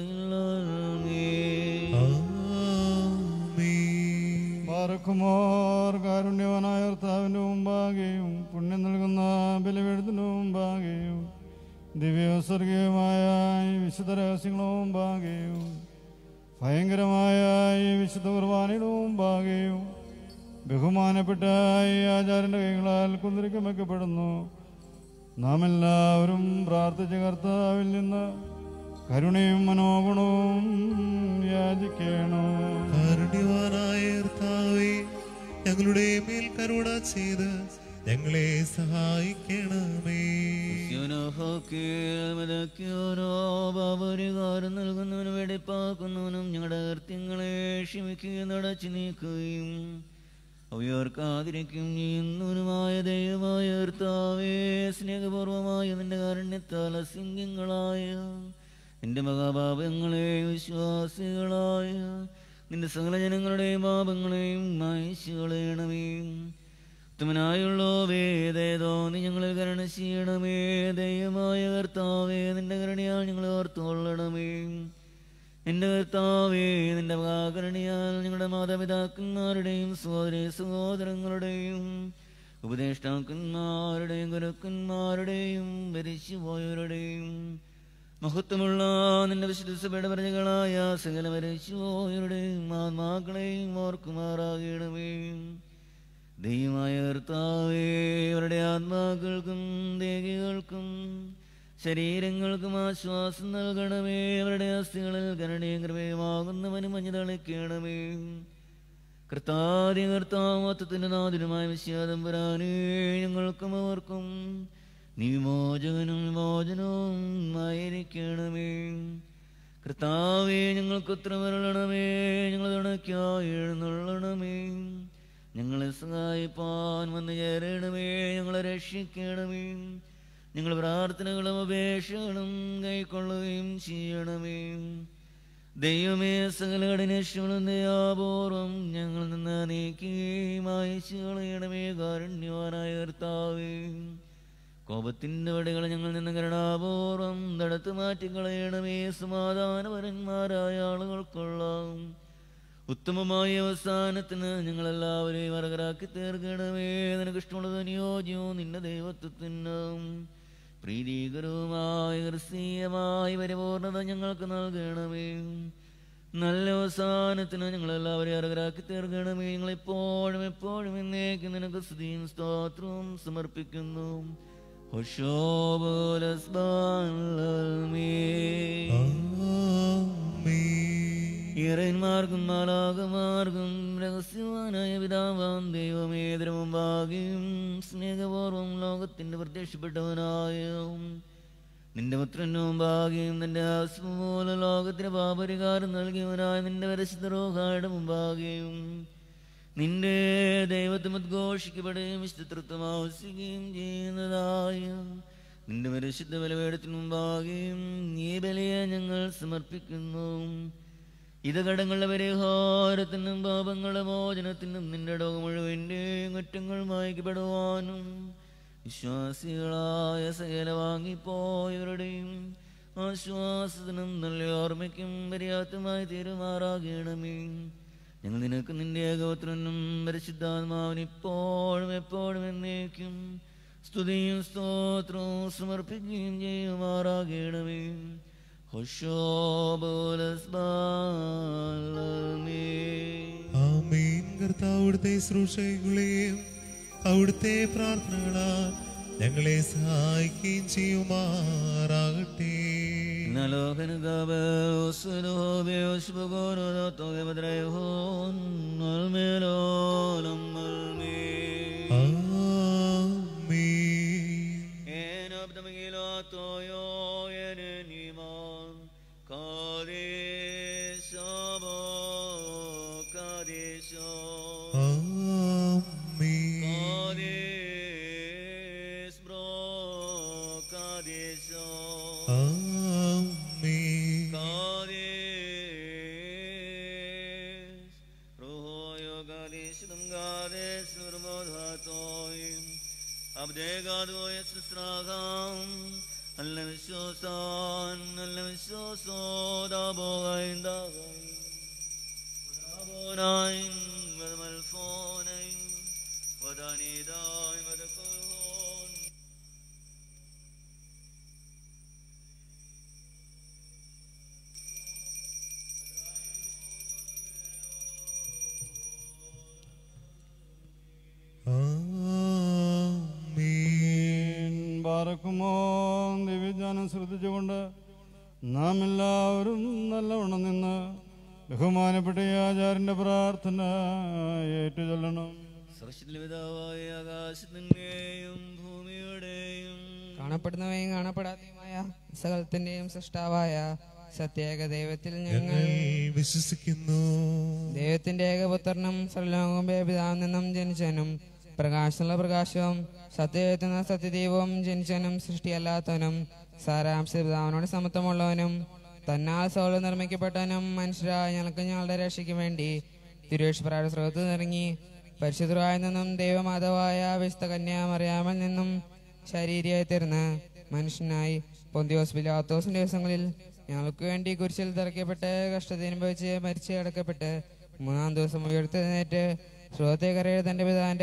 ആമേൻ. ബാറക്കുമോർ കാരുണ്യവനായ കർത്താവിന്റെ മുമ്പാകെയും പുണ്യം നൽകുന്ന ബലിപീഠത്തിനു മുമ്പാകെയും ദിവ്യസ്വർഗീയമായ ഈ വിശുദ്ധ രഹസ്യങ്ങളുടെ മുമ്പാകെയും ഭയങ്കരമായ ഈ വിശുദ്ധ കുർബാനയുടെ മുമ്പാകെയും ബഹുമാനപ്പെട്ട ഈ ആചാര്യന്റെ കൈകളാൽ കുന്തിരിക്കം വെക്കപ്പെടുന്നു നാം എല്ലാവരും പ്രാർത്ഥിച്ച കർത്താവിൽ നിന്ന് കരുണയും മനോഗുണവും യാചിക്കണം കാരുണ്യവാനായ കർത്താവേ ഞങ്ങളുടെ മേൽ കരുണ ചെയ്ത് ഞങ്ങളെ സഹായിക്കണമേ ബാബരികാരം നൽകുന്നവനും വെടിപ്പാക്കുന്നവനും ഞങ്ങളുടെ കൃത്യങ്ങളെ ക്ഷമിക്കുകയും നടച്ചു നീക്കുകയും അവയോർക്കാതിരിക്കും ചെയ്യുന്നവനുമായ ദൈവമായ കർത്താവേ സ്നേഹപൂർവമായ നിന്റെ കാരുണ്യത്താൽ അസിംഗ്യങ്ങളായ നിന്റെ മഹാപാപങ്ങളെ വിശ്വാസികളായ നിന്റെ സകല ജനങ്ങളുടെയും പാപങ്ങളെയും മായിച്ചു കളയണമേ ഉത്തമനായുള്ളോ വേദേതോ നീ ഞങ്ങളെ കരുണ ചെയ്യണമേ ദൈവമായ കർത്താവേ നിന്റെ കരുണയാൽ ഞങ്ങളെ ഓർത്തുകൊള്ളണമേ എന്റെ കർത്താവേ നിന്റെ മഹാകരുണയാൽ ഞങ്ങളുടെ മാതാപിതാക്കന്മാരുടെയും സഹോദര സഹോദരങ്ങളുടെയും ഉപദേഷ്ടാക്കന്മാരുടെയും ഗുരുക്കന്മാരുടെയും മരിച്ചുപോയവരുടെയും മഹത്വമുള്ള നിന്റെ വിശുദ്ധ സഭയുടെ പ്രജകളായ സകല മരിച്ചുപോയവരുടെയും ആത്മാക്കളെയും ഓർക്കുമാറാകണമേ ദൈവമായ കർത്താവേ അവരുടെ ആത്മാക്കൾക്കും ദേഹികൾക്കും ശരീരങ്ങൾക്കും ആശ്വാസം നൽകണമേ അവരുടെ അസ്ഥികളിൽ കരുണയും കൃപയുമാകുന്നവന് മഞ്ഞ തളിക്കണമേ കർത്താതി കർത്താമത്വത്തിന്റെ നാദിനുമായ വിശ്വാസം വരാനേ ഞങ്ങൾക്കും അവർക്കും നീ വിമോചകനും വിമോചനവും ആയിരിക്കണമേ കർത്താവേ ഞങ്ങൾക്ക് ഉത്തര വരണമേ ഞങ്ങൾ തുണയ്ക്കായി എഴുന്നള്ളണമേ ഞങ്ങളെ സഹായിപ്പാൻ വന്ന് ചേരണമേ ഞങ്ങളെ രക്ഷിക്കണമേ ഞങ്ങൾ പ്രാർത്ഥനകളും അപേക്ഷകളും കൈക്കൊള്ളുകയും ചെയ്യണമേ ദൈവമേ സകല കഠിനേശ്വരം ദയാപൂർവം ഞങ്ങൾ നിന്ന് നീക്കുകയും അയച്ചു കളയണമേ കാരുണ്യവാനായ കർത്താവേ കോപത്തിന്റെ വടികൾ ഞങ്ങൾ നിന്ന് കരുണാപൂർവം തടുത്തു മാറ്റിക്കളയണമേ സമാധാനപരന്മാരായ ആളുകൾക്കൊള്ളാം ഉത്തമമായ അവസാനത്തിന് ഞങ്ങളെല്ലാവരെയും അർഹരാക്കി തീർക്കണമേ നിനക്ക് ഇഷ്ടമുള്ളത് അനുയോജ്യവും നിന്റെ ദൈവത്വത്തിനും പ്രീതികരവുമായ ക്രിസ്തീയമായ പരിപൂർണത ഞങ്ങൾക്ക് നൽകണമേ നല്ല അവസാനത്തിന് ഞങ്ങളെല്ലാവരെയും അർഹരാക്കി തീർക്കണമേ ഞങ്ങളെപ്പോഴും എപ്പോഴും എന്നേക്കും നിനക്ക് സ്തുതിയും സ്തോത്രവും സമർപ്പിക്കുന്നു ഇറന്മാർക്കും മാലാകമാർക്കും രഹസ്യവാനായ പിതാവാം ദൈവമേതര മുമ്പാകെയും സ്നേഹപൂർവം ലോകത്തിന്റെ പ്രത്യക്ഷപ്പെട്ടവനായ നിന്റെ പുത്രന്റെ മുമ്പാകെയും നിന്റെ ആസ്മ പോലെ ലോകത്തിന് പാപരികാരം നൽകിയവനായ നിന്റെ പരശുദ്ധരോഹായുടെ മുമ്പാകെയും നിന്റെ ദൈവത്വം ഉദ്ഘോഷിക്കപ്പെടുകയും വിശുദ്ധത്വം ആവശ്യിക്കുകയും ചെയ്യുന്നതായ നിന്റെ പരിശുദ്ധ ബലവേടത്തിന് മുമ്പാകെയും ഈ ബലിയെ ഞങ്ങൾ സമർപ്പിക്കുന്നു ഇത് കടങ്ങളുടെ പരിഹാരത്തിനും പാപങ്ങളുടെ മോചനത്തിനും നിന്റെ ഇടവ് മുഴുവൻ്റെയും കുറ്റങ്ങൾ മായ്ക്കപ്പെടുവാനും വിശ്വാസികളായ സകല വാങ്ങിപ്പോയവരുടെയും ആശ്വാസത്തിനും നല്ല ഓർമ്മയ്ക്കും പര്യാപ്തമായി തീരുമാറാകണമേ ഞങ്ങൾ നിനക്ക് നിന്റെ ഏകോത്രനും പരിശുദ്ധാത്മാവിന് ഇപ്പോഴും എപ്പോഴും എന്നേക്കും സ്തുതിയും സ്തോത്രവും സമർപ്പിക്കുകയും ചെയ്യുമാറാകണമേ ആമേൻ കർത്താവ് അവിടുത്തെ ശുശ്രൂഷകളെയും അവിടുത്തെ പ്രാർത്ഥനകളാൽ ഞങ്ങളെ സഹായിക്കുകയും ചെയ്യുമാറാകട്ടെ ആമേൻ ആമേൻ ആമേൻ അബ്ദേഗാദോയ സുസ്രാഗം അല്ല വിശ്വാസാൻ അല്ല വിശ്വാസോദാബോഗൈന്ദാഗൈ ودابوناين وذملفونين ودانيداين ودكون ആമേൻ പാറക്കുമോ ദിവ്യജ്ഞാനം ശ്രദ്ധിച്ചുകൊണ്ട് നാം എല്ലാവരും നല്ലവണ്ണം നിന്ന് ബഹുമാനപ്പെട്ട ഈ ആചാര്യന്റെ പ്രാർത്ഥന ഏറ്റുചൊല്ലണം സർവശക്തിയുള്ള പിതാവായ ആകാശത്തിന്റെയും ഭൂമിയുടെയും കാണപ്പെടുന്നവയും കാണപ്പെടാത്തതുമായ സകലത്തിന്റെയും സൃഷ്ടാവായ സത്യേക ദൈവത്തിൽ ഞങ്ങൾ ഞങ്ങൾ വിശ്വസിക്കുന്നു ദൈവത്തിന്റെ ഏകപുത്രനും സർലോകം പിതാവിൽ നിന്നും ജനിച്ചനും പ്രകാശമുള്ള പ്രകാശവും സത്യത്തിന് സത്യദൈവവും ജനിച്ചനും സൃഷ്ടിയല്ലാത്തവനും സാരാംശ പിതാവിനോട് സമത്വമുള്ളവനും തന്നാൽ സോള് നിർമ്മിക്കപ്പെട്ടവനും മനുഷ്യരായ ഞങ്ങൾക്ക് ഞങ്ങളുടെ രക്ഷയ്ക്ക് വേണ്ടി തിരുവേഷപ്രായ സ്രോത്ത് നിറങ്ങി പരിശുദ്ധരായ നിന്നും ദൈവമാതാവായ വിശുദ്ധ കന്യാമറിയാമിൽ നിന്നും ശരീരയായി തീർന്ന് മനുഷ്യനായി പൊന്തിയോസ് പിലാത്തോസിന്റെ ദിവസങ്ങളിൽ ഞങ്ങൾക്ക് വേണ്ടി കുരിശിൽ തറയ്ക്കപ്പെട്ട് കഷ്ടത അനുഭവിച്ച് മരിച്ചു കിടക്കപ്പെട്ട് മൂന്നാം ദിവസം ഉയർത്തെഴുന്നേറ്റ് ശ്രോത്തെ കരയിൽ തന്റെ പിതാവിന്റെ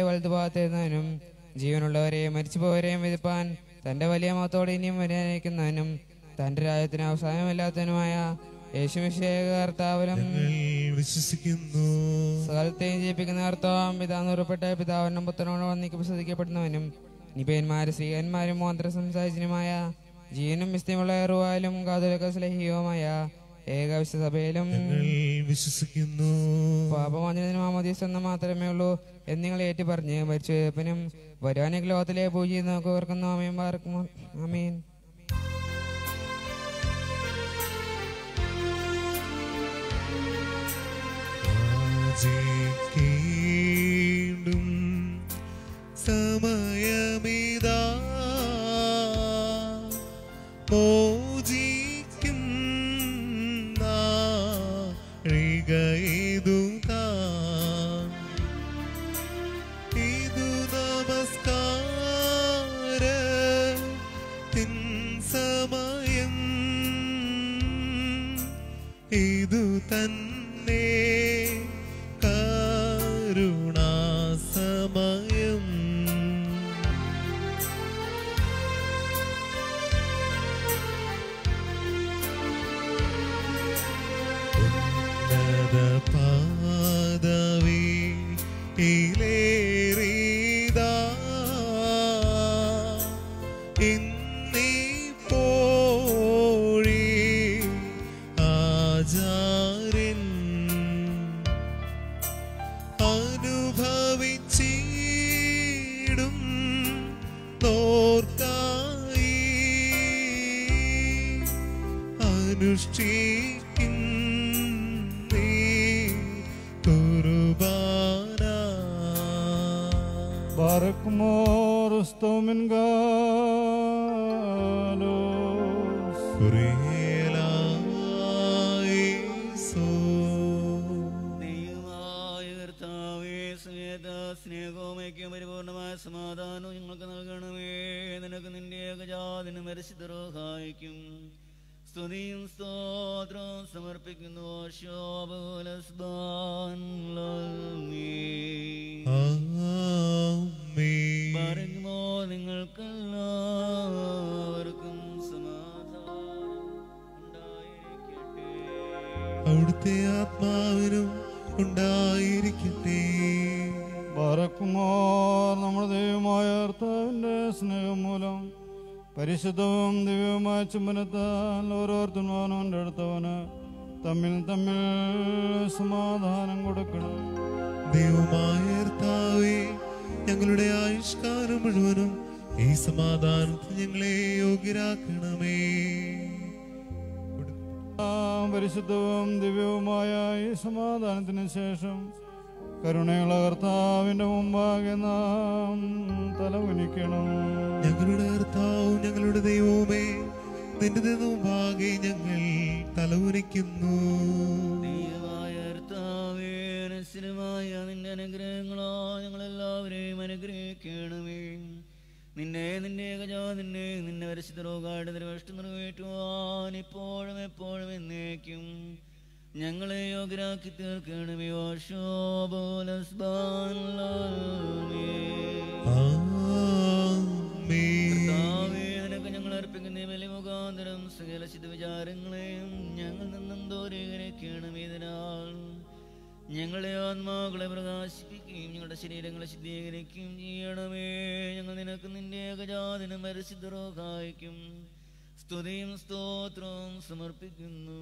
വലതുഭാഗത്തിരുന്നവനും ജീവനുള്ളവരെയും മരിച്ചുപോയവരെയും വിധിപ്പാൻ തന്റെ വലിയ മതത്തോടെ ഇനിയും വരാനിരിക്കുന്നവനും തന്റെ രാജ്യത്തിന് അവസാനമില്ലാത്തതിനുമായ യേശുമിശേഖ കർത്താവിലും ഞങ്ങൾ വിശ്വസിക്കുന്നു സകലത്തെയും ജയിപ്പിക്കുന്ന കർത്താവും പിതാന്ന് ഉറപ്പെട്ട പിതാവിനും പുത്രനോട് വന്നിക്ക് പ്രസവിക്കപ്പെടുന്നവനും നിപയന്മാരും ശ്രീകന്മാരും മോന്ത്ര സംസാരിച്ചനുമായ ജീവനും വിസ്തയമുള്ള റുവാലും കാതുലക സ്ലഹിയവുമായ ഏകവിശ്വസഭയിലും ഞങ്ങൾ വിശ്വസിക്കുന്നു പാപമോചനത്തിന് മാമോദീസ് എന്ന് മാത്രമേ ഉള്ളൂ എന്ന് നിങ്ങൾ ഏറ്റു പറഞ്ഞ് മരിച്ചുവെപ്പിനും വരുവാനിക്ക് ലോകത്തിലെ പൂജ നോക്കി ഓർക്കുന്നു അമീൻ പാർക്കും അമീൻ യാചിക്കേണ്ടും സമയമിതാ മോചിക്കും നാഴികയിതു താൻ ഇതു നമസ്കാര തിൻ സമയം ഇതു തന്നെ കരുണാസമയം ഉന്നത പാദവി ഇലേറിതാ ഇന്നിപ്പോഴി ആചാര്യൻ അനുഭവിച്ചിടും തോർക്കായി അനുഷ്ഠിക്കും നീ കുർബാന ബാറക്കുമോർ സ്തോമിൻ ഗാലോസ് കുറിയലായിസോ. ദൈവമായ കർത്താവേ സ്നേഹ സ്നേഹവും ഐക്യവും പരിപൂർണമായ സമാധാനവും ഞങ്ങൾക്ക് നൽകണമേ നിനക്ക് നിന്റെ ഏകജാതിന് മരിച്ചിതറോഹായിക്കും സ്തുതിയും സ്തോത്രവും സമർപ്പിക്കുന്നു ശോഭോലസ്ബാൻ ആമേൻ. പറയുമോ നിങ്ങൾക്കെല്ലാവർക്കും സമാധാനം ഉണ്ടായിരിക്കട്ടെ അവിടുത്തെ ആത്മാവിനും ഉണ്ടായിരിക്കട്ടെ ബാറക്കുമോർ നമ്മുടെ ദൈവമായ കർത്താവിൻ്റെ സ്നേഹം മൂലം പരിശുദ്ധവും ദിവ്യവുമായ ചുംബനത്താൽ ഓരോരുത്തന്മാനവൻ്റെ അടുത്തവന് തമ്മിൽ തമ്മിൽ സമാധാനം കൊടുക്കണം ദൈവമായ കർത്താവേ ഞങ്ങളുടെ ആയുഷ്കാലം മുഴുവനും ഈ സമാധാനത്തിൽ ഞങ്ങളെ യോഗ്യരാക്കണമേ ആ പരിശുദ്ധവും ദിവ്യവുമായ ഈ സമാധാനത്തിന് ശേഷം കരുണയുള്ള കർത്താവിൻ്റെ മുമ്പാകെ നാം തലകുനിക്കണം ഞങ്ങളുടെ കർത്താവും ഞങ്ങളുടെ ദൈവവുമേ നിന്റെ മുമ്പാകെ ഞങ്ങൾ തലവുനിക്കുന്നു ദൈവമായ കർത്താവേ, അനശ്വരമായ നിന്റെ അനുഗ്രഹങ്ങളോ ഞങ്ങളെല്ലാവരെയും അനുഗ്രഹിക്കണമേ നിന്നെ നിന്റെ ഏകജാതിനെ നിന്നെ വരച്ചിത രോഗാട് നിറവേഷ്ട നിറവേറ്റുവാൻ ഇപ്പോഴും എപ്പോഴും എന്നേക്കും ഞങ്ങളെ യോഗ്യരാക്കി തീർക്കണമേ ആമേൻ. കർത്താവേ, നിനക്ക് ഞങ്ങൾ അർപ്പിക്കുന്ന ഈ ബലി മുഖാന്തരം സകല ചിത വിചാരങ്ങളെയും ഞങ്ങൾ നിന്നും ദൂരീകരിക്കണം ഇതിനാൽ ഞങ്ങളെ ആത്മാക്കളെ പ്രകാശിപ്പിക്കുകയും ഞങ്ങളുടെ ശരീരങ്ങളെ ശുദ്ധീകരിക്കുകയും ചെയ്യണമേ ഞങ്ങൾ നിനക്ക് നിന്റെ ഏകജാതിനും പരിശുദ്ധരോഗായിക്കും സ്തുതിയും സ്തോത്രവും സമർപ്പിക്കുന്നു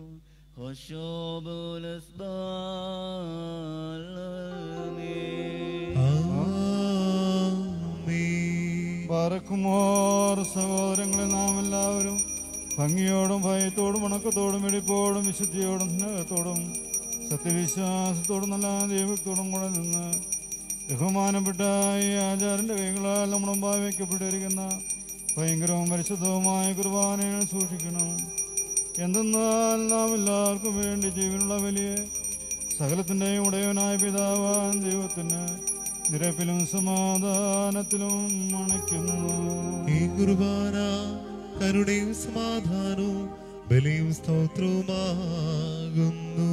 ആമേൻ. ബാറക്കുമോർ സഹോദരങ്ങളെ നാം എല്ലാവരും ഭംഗിയോടും ഭയത്തോടും ഉണക്കത്തോടും വെടിപ്പോടും വിശുദ്ധിയോടും സ്നേഹത്തോടും സത്യവിശ്വാസത്തോടും നല്ല ദൈവത്തോടും കൂടെ നിന്ന് ബഹുമാനപ്പെട്ട ഈ ആചാരന്റെ കൈകളാൽ നമ്മുടെ മുമ്പായി വയ്ക്കപ്പെട്ടിരിക്കുന്ന ഭയങ്കരവും പരിശുദ്ധവുമായ കുർബാനയെ സൂക്ഷിക്കണം എന്തെന്നാൽ നാം എല്ലാവർക്കും വേണ്ടി ജീവനുള്ള വലിയ സകലത്തിൻ്റെയും ഉടയവനായ പിതാവാൻ ദൈവത്തിന് നിരപ്പിലും സമാധാനത്തിലും അണയ്ക്കുന്നു ഈ കുർബാന കരുണയും സമാധാനവും ബലിയും സ്തോത്രവുമാകുന്നു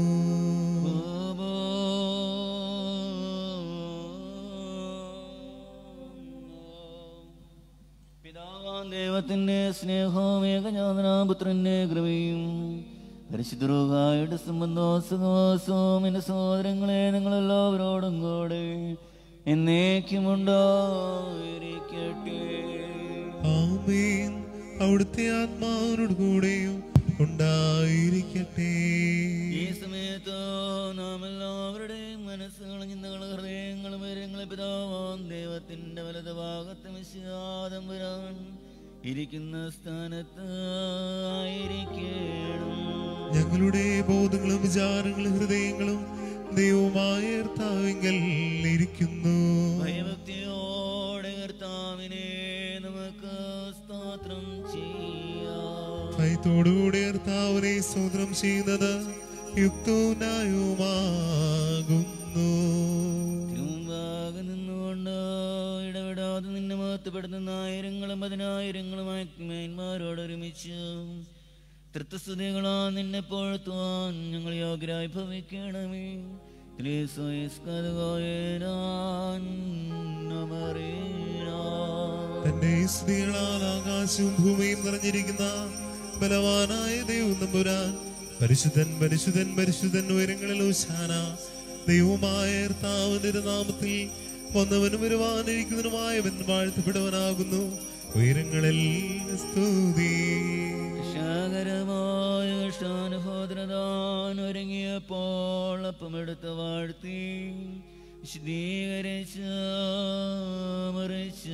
പിതാവാം ദൈവ ദൈവത്തിന്റെ സ്നേഹവും ഏകജാതനാപുത്രന്റെ കൃപയും പരിശുദ്ധരുടെ സംബന്ധോസവും എന്റെ സഹോദരങ്ങളെ നിങ്ങളെല്ലാവരോടും കൂടെ എന്നേക്കുമുണ്ടായിരിക്കട്ടെ ആമേൻ അവിടുത്തെ ആത്മാവിനോട് കൂടെയും ഉണ്ടായിരിക്കട്ടെ ഈ സമയത്ത് നാം എല്ലാവരുടെയും മനസ്സുകളും ചിന്തകളും ഹൃദയങ്ങളും വിവരങ്ങളെ പിതാവാം ദൈവത്തിന്റെ വലത് ഭാഗത്ത് വിശ്വാദം വരാൻ ഇരിക്കുന്ന സ്ഥാനത്ത് ആയിരിക്കണം ഞങ്ങളുടെ ബോധങ്ങളും വിചാരങ്ങളും ഹൃദയങ്ങളും ദൈവമായ കർത്താവിങ്കൽ ഇരിക്കുന്നു ഭയഭക്തിയോടെ കർത്താവിനെ നമുക്ക് സ്തോത്രം ചെയ്യാം ഭയത്തോടുകൂടി കർത്താവിനെ സ്തോത്രം ചെയ്യുന്നത് യുക്തവും ന്യായവുമാകുന്നു തിരുമുമ്പാകെ നിന്നുകൊണ്ട് ഇടപെടാതെ നിന്നെ മഹത്വപ്പെടുത്തുന്ന ആയിരങ്ങളും പതിനായിരങ്ങളുമായി മേന്മാരോട് ഒരുമിച്ച് തൃത്വസ്തുതികളാ നിന്നെ പോഴ്ത്തുവാൻ ഞങ്ങൾ യോഗ്യരായി ഭവിക്കണമേ തന്റെ സ്ത്രീകളാൽ ആകാശവും ഭൂമിയും നിറഞ്ഞിരിക്കുന്ന ബലവാനായ ദൈവം നമ്പുരാൻ പരിശുദ്ധൻ പരിശുദ്ധൻ പരിശുദ്ധൻ ഉയരങ്ങളിൽ ഊശാന ദൈവമായ കർത്താവിന്റെ ഒരു നാമത്തിൽ വന്നവനും വരുവാനിരിക്കുന്നതിനുമായവൻ വാഴ്ത്തപ്പെടുവനാകുന്നു ഉയരങ്ങളിൽ സ്തുതി രക്ഷാകരമായ കഷ്ടാനുഭോദ്രതാൻ ഒരുങ്ങിയപ്പോൾ അപ്പമെടുത്ത് വാഴ്ത്തി വിശദീകരിച്ച മറിച്ച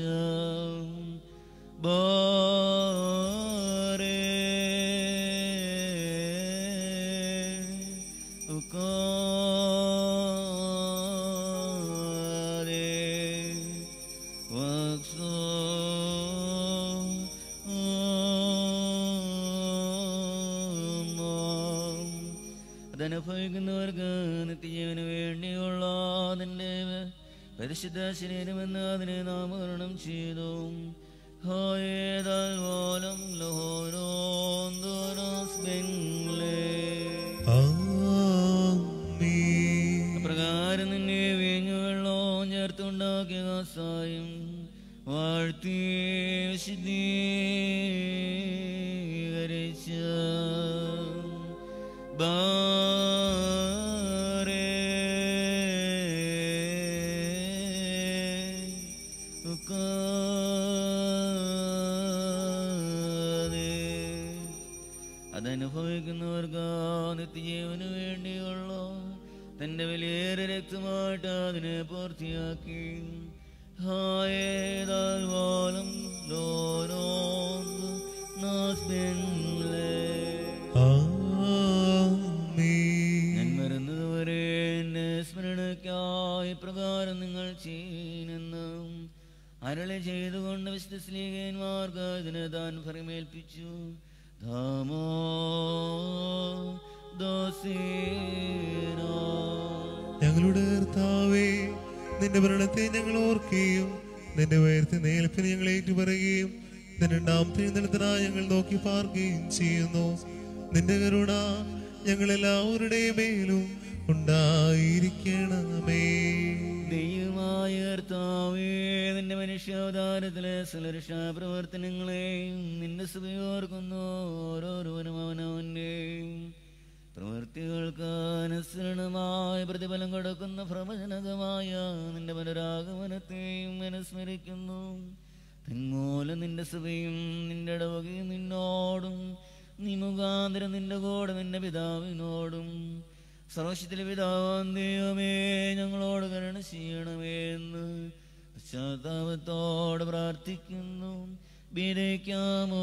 ബാരേ ഉക്കാരേ വക്സോ അതനുഭവിക്കുന്നവർക്ക് നിത്യജീവന് വേണ്ടിയുള്ള അതിൻ്റെ പരിശുദ്ധ ശരീരമെന്ന് അതിനെ നാമകരണം ചെയ്തു ഹോയേതാൽപോലും ലോരോന്തോരോസ് ബെങ്ലേ ആമേൻ പ്രകാരം നിന്നെ വീഞ്ഞു വെള്ളവും ചേർത്തുണ്ടാക്കിയ കാസായും വാഴ്ത്തി വിശദീകരിച്ച ബാരേ ഉക്കാദേ അതനുഭവിക്കുന്നവർക്ക് നിത്യജീവന് വേണ്ടിയുള്ള തന്റെ വിലയേറെ രക്തമായിട്ട് അതിനെ പൂർത്തിയാക്കി ഹായേതാൽ വാലം ലോരോന്ത് നാസ്ബെൻലേ. ആമേൻ ഞാൻ മരുന്നതുവരെ എന്നെ സ്മരണയ്ക്കായി പ്രകാരം നിങ്ങൾ ചെയ്യുന്നെന്ന് അരളി ചെയ്തുകൊണ്ട് വിശുദ്ധ സ്ലീഹന്മാർക്ക് ഇതിനെ താൻ ഫലമേൽപ്പിച്ചു ധാമോ ദോസീനോ ഞങ്ങളുടെ കർത്താവേ നിന്റെ ഭരണത്തെ ഞങ്ങൾ ഓർക്കുകയും നിന്റെ ഉയർത്തി നേൽപ്പിന് ഞങ്ങൾ ഏറ്റുപറയുകയും നിന്റെ രണ്ടാമത്തെ എഴുന്നള്ളത്തിനായി ഞങ്ങൾ നോക്കി പാർക്കുകയും ചെയ്യുന്നു നിന്റെ കരുണ ഞങ്ങൾ എല്ലാവരുടെയും മേലും ഉണ്ടായിരിക്കണമേ ദൈവമായ കർത്താവേ നിന്റെ മനുഷ്യാവതാരത്തിലെ സുലരക്ഷാ പ്രവർത്തനങ്ങളെയും നിന്റെ സുഖയോർക്കുന്നു ഓരോരുവനും അവനവന്റെ പ്രവൃത്തികൾക്ക് അനുസരണമായ പ്രതിഫലം കൊടുക്കുന്ന പ്രവചനകമായ നിന്റെ പുനരാഗമനത്തെയും അനുസ്മരിക്കുന്നു തന്മൂലം നിന്റെ സഭയും നിന്റെ ഇടവകയും നിന്നോടും നീ മുഖാന്തരം നിന്റെ കൂടെ നിന്റെ പിതാവിനോടും സർവശത്തിലെ പിതാവാം ദൈവമേ ഞങ്ങളോട് കരുണ ചെയ്യണമേ എന്ന് പശ്ചാത്താപത്തോട് പ്രാർത്ഥിക്കുന്നു ബിരയ്ക്കാമോ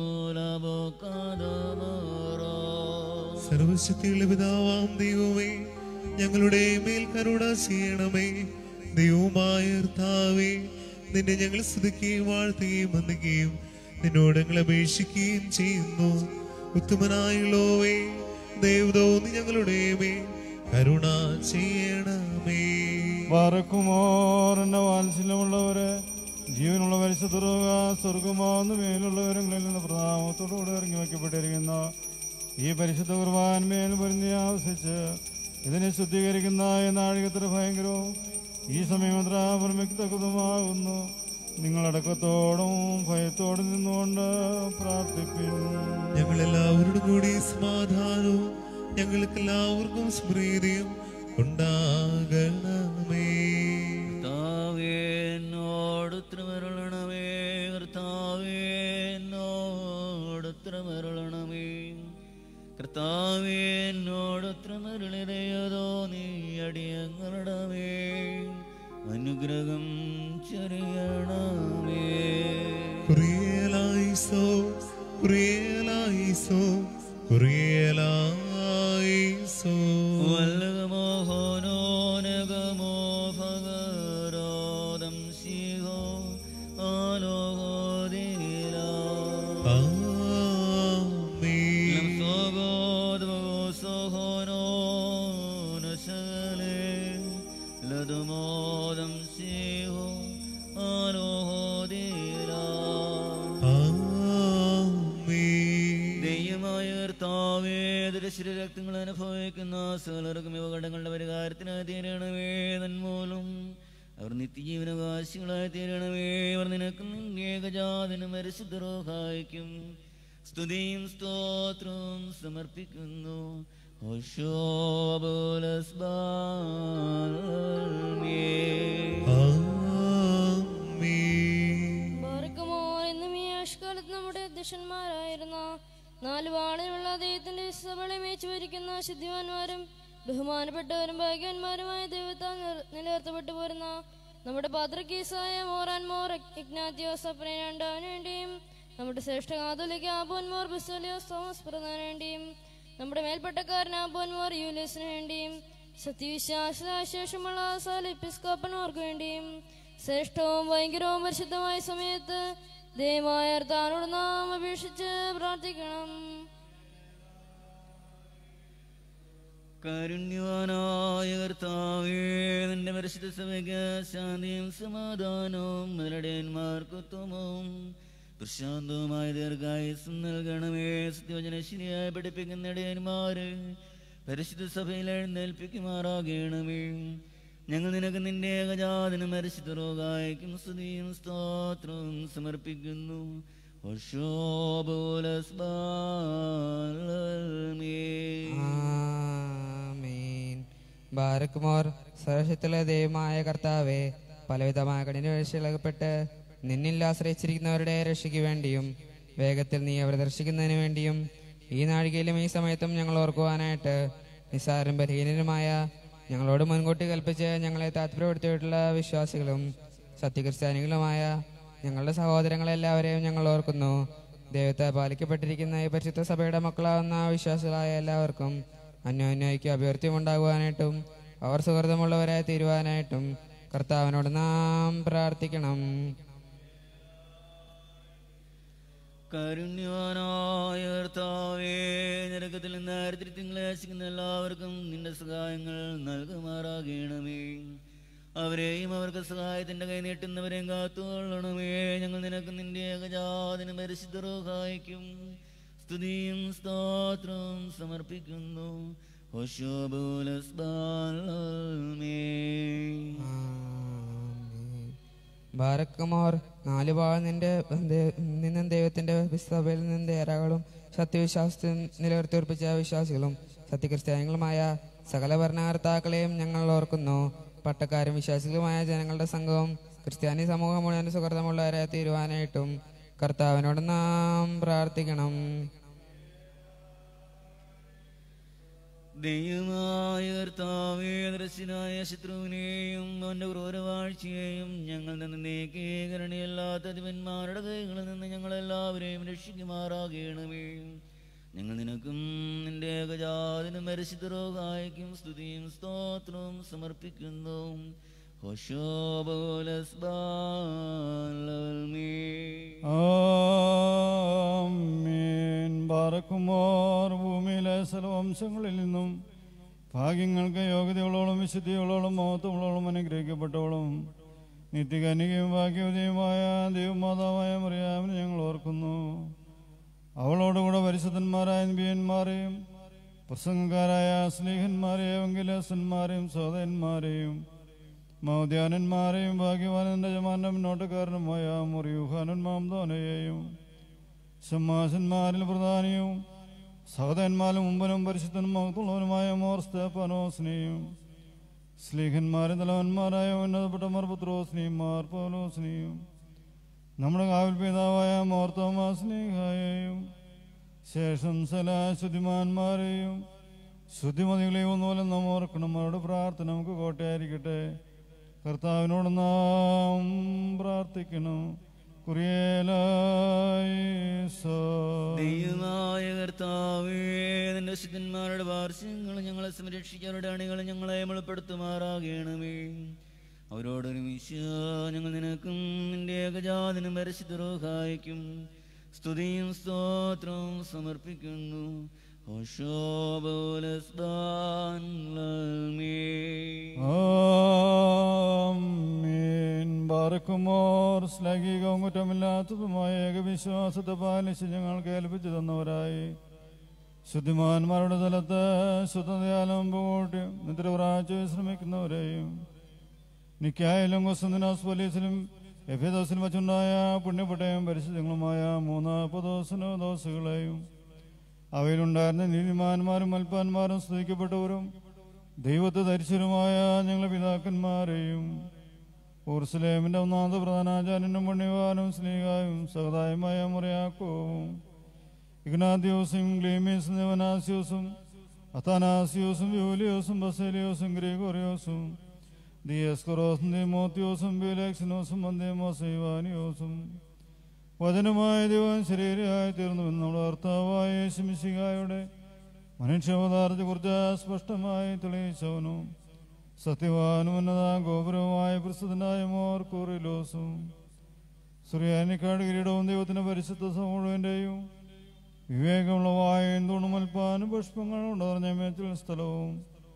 ലാഭോക്കാതമോറോ സർവശക്തിയുള്ള പിതാവാം ദൈവമേ ഞങ്ങളുടെ മേൽ കരുണ ചെയ്യണമേ ദൈവമായ കർത്താവേ നിന്നെ ഞങ്ങൾ സ്തുതിക്കുകയും വാഴ്ത്തുകയും വന്ദിക്കുകയും നിന്നോട് ഞങ്ങൾ അപേക്ഷിക്കുകയും ചെയ്യുന്നു ഉത്തമനായുള്ളോവേ ദൈവതോന്നി ഞങ്ങളുടെ മേൽ കരുണ ചെയ്യണമേ വറക്കുമോർ എന്ന വാത്സല്യമുള്ളവരെ ജീവനുള്ള പരിശുദ്ധ സ്വർഗമാന്ന് മേലുള്ളവരങ്ങളിൽ നിന്ന് പ്രധാനത്തോടുകൂടെ ഇറങ്ങി വയ്ക്കപ്പെട്ടിരിക്കുന്ന ഈ പരിശുദ്ധ കുർബാൻമേൽ പൊരുന്നി ആവശ്യിച്ച് ഇതിനെ ശുദ്ധീകരിക്കുന്ന ഈ നാഴികത്തിന് ഭയങ്കരവും ഈ സമയം അത്ര പുറമയ്ക്കത്തക്കതുമാകുന്നു നിങ്ങളടക്കത്തോടും ഭയത്തോടും നിന്നുകൊണ്ട് പ്രാർത്ഥിപ്പിൻ ഞങ്ങൾ എല്ലാവരോടും കൂടി സമാധാനവും ഞങ്ങൾക്ക് എല്ലാവർക്കും സ്മൃതിയും ഉണ്ടാകണമേ കർത്താവേ എന്നോട് ഉത്തരമരുളണമേ കർത്താവേ എന്നോട് ഉത്തരമരുളണമേ കർത്താവേ എന്നോട് ഉത്തരമരുളിതയോ നീ അടിയങ്ങളുടെ മേൽ അനുഗ്രഹം ചെറിയണമേ കുറിയലായിസോ കുറിയലായിസോ കുറിയലായിസോ വല്ലകമോഹനോനകമോ ഭഗരോദം ശിഹോ ആലോകോദീല ആമേൻ സോഗോദ്മോ സോഹോനോ നശലേ ലതുമോദം ശിഹോ ആലോകോദീല ആമേൻ ദൈവമായ കർത്താവേ ദുരശ്രീ രക്തങ്ങൾ അനുഭവിക്കുന്ന സകലർക്കും യുവഘടങ്ങളുടെ പരിഹാരത്തിനായി തീരണമേ തന്മൂലം അവർ നിത്യജീവനവാസികളായി തീരണമേ അവർ നിനക്ക് ഏകജാതനും പരിശുദ്ധരോഹായിക്കും സ്തുതിയും സ്തോത്രവും സമർപ്പിക്കുന്നു ഓശോ ആമേൻ ബാറക്കുമോ എന്നും ഈ ആഷ്കാലത്ത് നമ്മുടെ അധ്യക്ഷന്മാരായിരുന്ന നാല് വാളിലുള്ള ദൈവത്തിന്റെ സഭകളെ മേച്ചു ഭരിക്കുന്ന ശുദ്ധിമാന്മാരും ബഹുമാനപ്പെട്ടവരും ഭാഗ്യവാന്മാരുമായ ദൈവത്താൽ നിർ- നിലനിർത്തപ്പെട്ടു പോരുന്ന നമ്മുടെ പാത്രക്കീസായ മോറാൻ മോർ ഇഗ്നാത്തിയോസ് അപ്രേനാണ്ടാവിന് വേണ്ടിയും നമ്മുടെ ശ്രേഷ്ഠ കാതോലിക്ക ആബോൻ മോർ ബിസോലിയോസ് തോമസ് പ്രധാന വേണ്ടിയും നമ്മുടെ മേൽപ്പട്ടക്കാരൻ ആബോൻ മോർ യൂലിയസിന് വേണ്ടിയും സത്യവിശ്വാസശേഷമുള്ള സാലിപ്പിസ്കോപ്പന്മാർക്ക് വേണ്ടിയും ശ്രേഷ്ഠവും ഭയങ്കരവും പരിശുദ്ധമായ സമയത്ത് ദയമായ താനോട് നാം അപേക്ഷിച്ച് പ്രാർത്ഥിക്കണം കാരുണ്യവാനായ കർത്താവേ നിന്റെ പരിശുദ്ധ സഭയ്ക്ക് ശാന്തിയും സമാധാനവും മലടയന്മാർക്കുത്തമവും പ്രശാന്തവുമായ ദീർഘായുസും നൽകണമേ സത്യവചന ശരിയായി പഠിപ്പിക്കുന്ന ഇടയന്മാര് പരിശുദ്ധ സഭയിൽ എഴുന്നേൽപ്പിക്കുമാറാകണമേ ഞങ്ങൾ നിനക്ക് നിന്റെ ഏകജാതനും പരിശുദ്ധ രോഗായിക്കും സ്തുതിയും സ്തോത്രവും സമർപ്പിക്കുന്നു ആമേൻ ബാരക്കുമോർ സർവശക്തിയുള്ള ദൈവമായ കർത്താവെ പലവിധമായ കഠിന വീഴ്ചകളകപ്പെട്ട് നിന്നിൽ ആശ്രയിച്ചിരിക്കുന്നവരുടെ രക്ഷയ്ക്ക് വേണ്ടിയും വേഗത്തിൽ നീ അവരെ ദർശിക്കുന്നതിന് വേണ്ടിയും ഈ നാഴികയിലും ഈ സമയത്തും ഞങ്ങൾ ഓർക്കുവാനായിട്ട് നിസ്സാരം ബലഹീനരുമായ ഞങ്ങളോട് മുൻകൂട്ടി കൽപ്പിച്ച് ഞങ്ങളെ താത്പര്യപ്പെടുത്തിയിട്ടുള്ള വിശ്വാസികളും സത്യക്രിസ്ത്യാനികളുമായ ഞങ്ങളുടെ സഹോദരങ്ങളെല്ലാവരെയും ഞങ്ങൾ ഓർക്കുന്നു ദൈവത്തെ പാലിക്കപ്പെട്ടിരിക്കുന്ന ഈ പരിശുദ്ധ സഭയുടെ മക്കളാവുന്ന വിശ്വാസികളായ എല്ലാവർക്കും അന്യോന്യയ്ക്ക് അഭ്യർത്ഥ്യം ഉണ്ടാകുവാനായിട്ടും അവർ സുഹൃതമുള്ളവരായി തീരുവാനായിട്ടും കർത്താവിനോട് നാം പ്രാർത്ഥിക്കണം കാരുണ്യവാനായ കർത്താവേ നരകത്തിൽ നിന്ന് ആയിരത്തി തിങ്കളെ ആശിക്കുന്ന എല്ലാവർക്കും നിന്റെ സഹായങ്ങൾ നൽകുമാറാകണമേ അവരെയും അവർക്ക് സഹായത്തിന്റെ കൈ നീട്ടുന്നവരെയും കാത്തുകൊള്ളണമേ ഞങ്ങൾ നിനക്ക് നിന്റെ ഏകജാതിന് പരിശുദ്ധ സഹായിക്കും സ്തുതിയും സ്തോത്രവും സമർപ്പിക്കുന്നു ആമേൻ. ബാരക്കുമോർ നാല് ഭാഗം നിന്റെ ദേ- നിന്നും ദൈവത്തിന്റെ സഭയിൽ നിന്ന് ധാരാളം സത്യവിശ്വാസത്തിൽ നിലനിർത്തിയുറപ്പിച്ച വിശ്വാസികളും സത്യക്രിസ്ത്യാനികളുമായ സകല ഭരണകർത്താക്കളെയും ഞങ്ങൾ ഓർക്കുന്നു പട്ടക്കാരും വിശ്വാസികളുമായ ജനങ്ങളുടെ സംഘവും ക്രിസ്ത്യാനി സമൂഹം മുഴുവൻ സുഹൃതമുള്ളവരെ തീരുവാനായിട്ടും കർത്താവിനോട് നാം പ്രാർത്ഥിക്കണം ദൈവമായ കർത്താവേ ദർശനായ ശത്രുവിനെയും അവന്റെ ക്രൂരവാഴ്ചയെയും ഞങ്ങൾ നിന്ന് നീക്കീകരണിയല്ലാത്ത ദിവന്മാരുടെ കൈകളിൽ നിന്ന് ഞങ്ങളെല്ലാവരെയും രക്ഷിക്കുമാറാകണമേ ഞങ്ങൾ നിനക്കും നിന്റെ ഏകജാതിനും പരിശുദ്ധരോഗായിക്കും സ്തുതിയും സ്തോത്രവും സമർപ്പിക്കുന്നു ആമേൻ ബാറക്കുമോർ ഭൂമിയിലെ സർവംശങ്ങളിൽ നിന്നും ഭാഗ്യങ്ങൾക്ക് യോഗ്യതയുള്ളോളം വിശുദ്ധിയുള്ളോളം മഹത്വമുള്ളോളം അനുഗ്രഹിക്കപ്പെട്ടവളും നിത്യകന്യകയും ഭാഗ്യവതിയുമായ ദൈവമാതാവായ മറിയാമിനെ ഞങ്ങൾ ഓർക്കുന്നു അവളോടുകൂടെ പരിശുദ്ധന്മാരായ നബിയന്മാരെയും പ്രസംഗക്കാരായ സ്നേഹന്മാരെയും എങ്കിലസന്മാരെയും സഹോദരന്മാരെയും മൗദ്യാനന്മാരെയും ഭാഗ്യവാനന്റെ യജമാന്റെ മുന്നോട്ടക്കാരനുമായ മുറിയുഹാനൻ മാംദോനയെയും ഷമ്മാശന്മാരിൽ പ്രധാനിയും സഹതന്മാരും മുമ്പനും പരിശുദ്ധനും മഹത്തുള്ളവനുമായ മോർ സ്തേപ്പനോസിനെയും സ്ലീഹന്മാരും തലവന്മാരായ ഉന്നതപ്പെട്ട മർപത്രോസിനെയും മാർ പൗലോസിനെയും നമ്മുടെ കാവൽ പിതാവായ മോർത്തോമാസ്നേഹായെയും ശേഷം സലാ ശുദ്ധിമാന്മാരെയും ശുദ്ധിമതികളെയും ഒന്നുപോലെ നാം ഓർക്കണം അവരുടെ പ്രാർത്ഥന നമുക്ക് കോട്ടയായിരിക്കട്ടെ കർത്താവിനോട് നാം പ്രാർത്ഥിക്കണം കുറിയേലായിസോ ദൈവമായ കർത്താവേ നിന്റെ ശുദ്ധന്മാരുടെ വാർഷികങ്ങൾ ഞങ്ങളെ സംരക്ഷിച്ചവരുടെ അണികൾ ഞങ്ങളെ മുളപ്പെടുത്തുമാറാകണമേ അവരോടൊരുമിച്ച് ഞങ്ങൾ നിനക്കും നിന്റെ ഏകജാതനും പരിശുദ്ധരോഹായിക്കും സ്തുതിയും സ്തോത്രവും സമർപ്പിക്കുന്നു ആമീൻ ബാറക്കുമോർ ശ്ലൈംഗികവും കുറ്റമില്ലാത്തതുമായ ഏകവിശ്വാസത്തെ പാലിച്ച് ഞങ്ങൾ കേൾപ്പിച്ചു തന്നവരായി ശുദ്ധിമാന്മാരുടെ സ്ഥലത്ത് ശുദ്ധതയാലും കൂട്ടി നിദ്ര പ്രാച്ച് വിശ്രമിക്കുന്നവരെയും നിക്കായാലും കൊസുന്ദിനാസ് പോലീസിലും എഫിദോസിലും വച്ചുണ്ടായ പുണ്യപ്പെട്ടയും പരിശുദ്ധങ്ങളുമായ മൂന്ന് പദോസനോ ദോസുകളെയും അവയിലുണ്ടായിരുന്ന നീതിമാന്മാരും മൽപ്പാന്മാരും സ്തുതിക്കപ്പെട്ടവരും ദൈവത്തെ ധരിച്ചവരുമായ ഞങ്ങളുടെ പിതാക്കന്മാരെയും ഊർസലേമിന്റെ ഒന്നാമത്തെ പ്രധാനാചാര്യനും പുണ്യവാനും സ്നേഹായും സഹതായുമായ മുറയാക്കോവും ഇഗ്നാദ്യോസും ഗ്ലീമീസും ദേവനാസ്യോസും അത്താനാസ്യോസും യൂലിയോസും ബസേലിയോസും ഗ്രീഗോറിയോസും ദിയസ്കറോസും ദിമോത്യോസും ബിലേക്സിനോസും വന്ദേമോസും ഇവാനിയോസും വചനമായ ദൈവം ശരീരമായി തീർന്നു നമ്മുടെ കർത്താവായ യേശുമിശിഹായുടെ മനുഷ്യാവതാരത്തെക്കുറിച്ച് സ്പഷ്ടമായി തെളിയിച്ചവനും സത്യവാനും ഉന്നത ഗോപുരവുമായ പ്രസിദ്ധനായ മോർ കോറിലോസും സുറിയാനിക്കാട് കിരീടവും ദൈവത്തിന്റെ പരിശുദ്ധ സമൂഹത്തിന്റെയും വിവേകമുള്ള വായും തുണുമൽപ്പാനും പുഷ്പങ്ങൾ ഉണ്ടറിഞ്ഞ മേച്ചിൽ സ്ഥലവും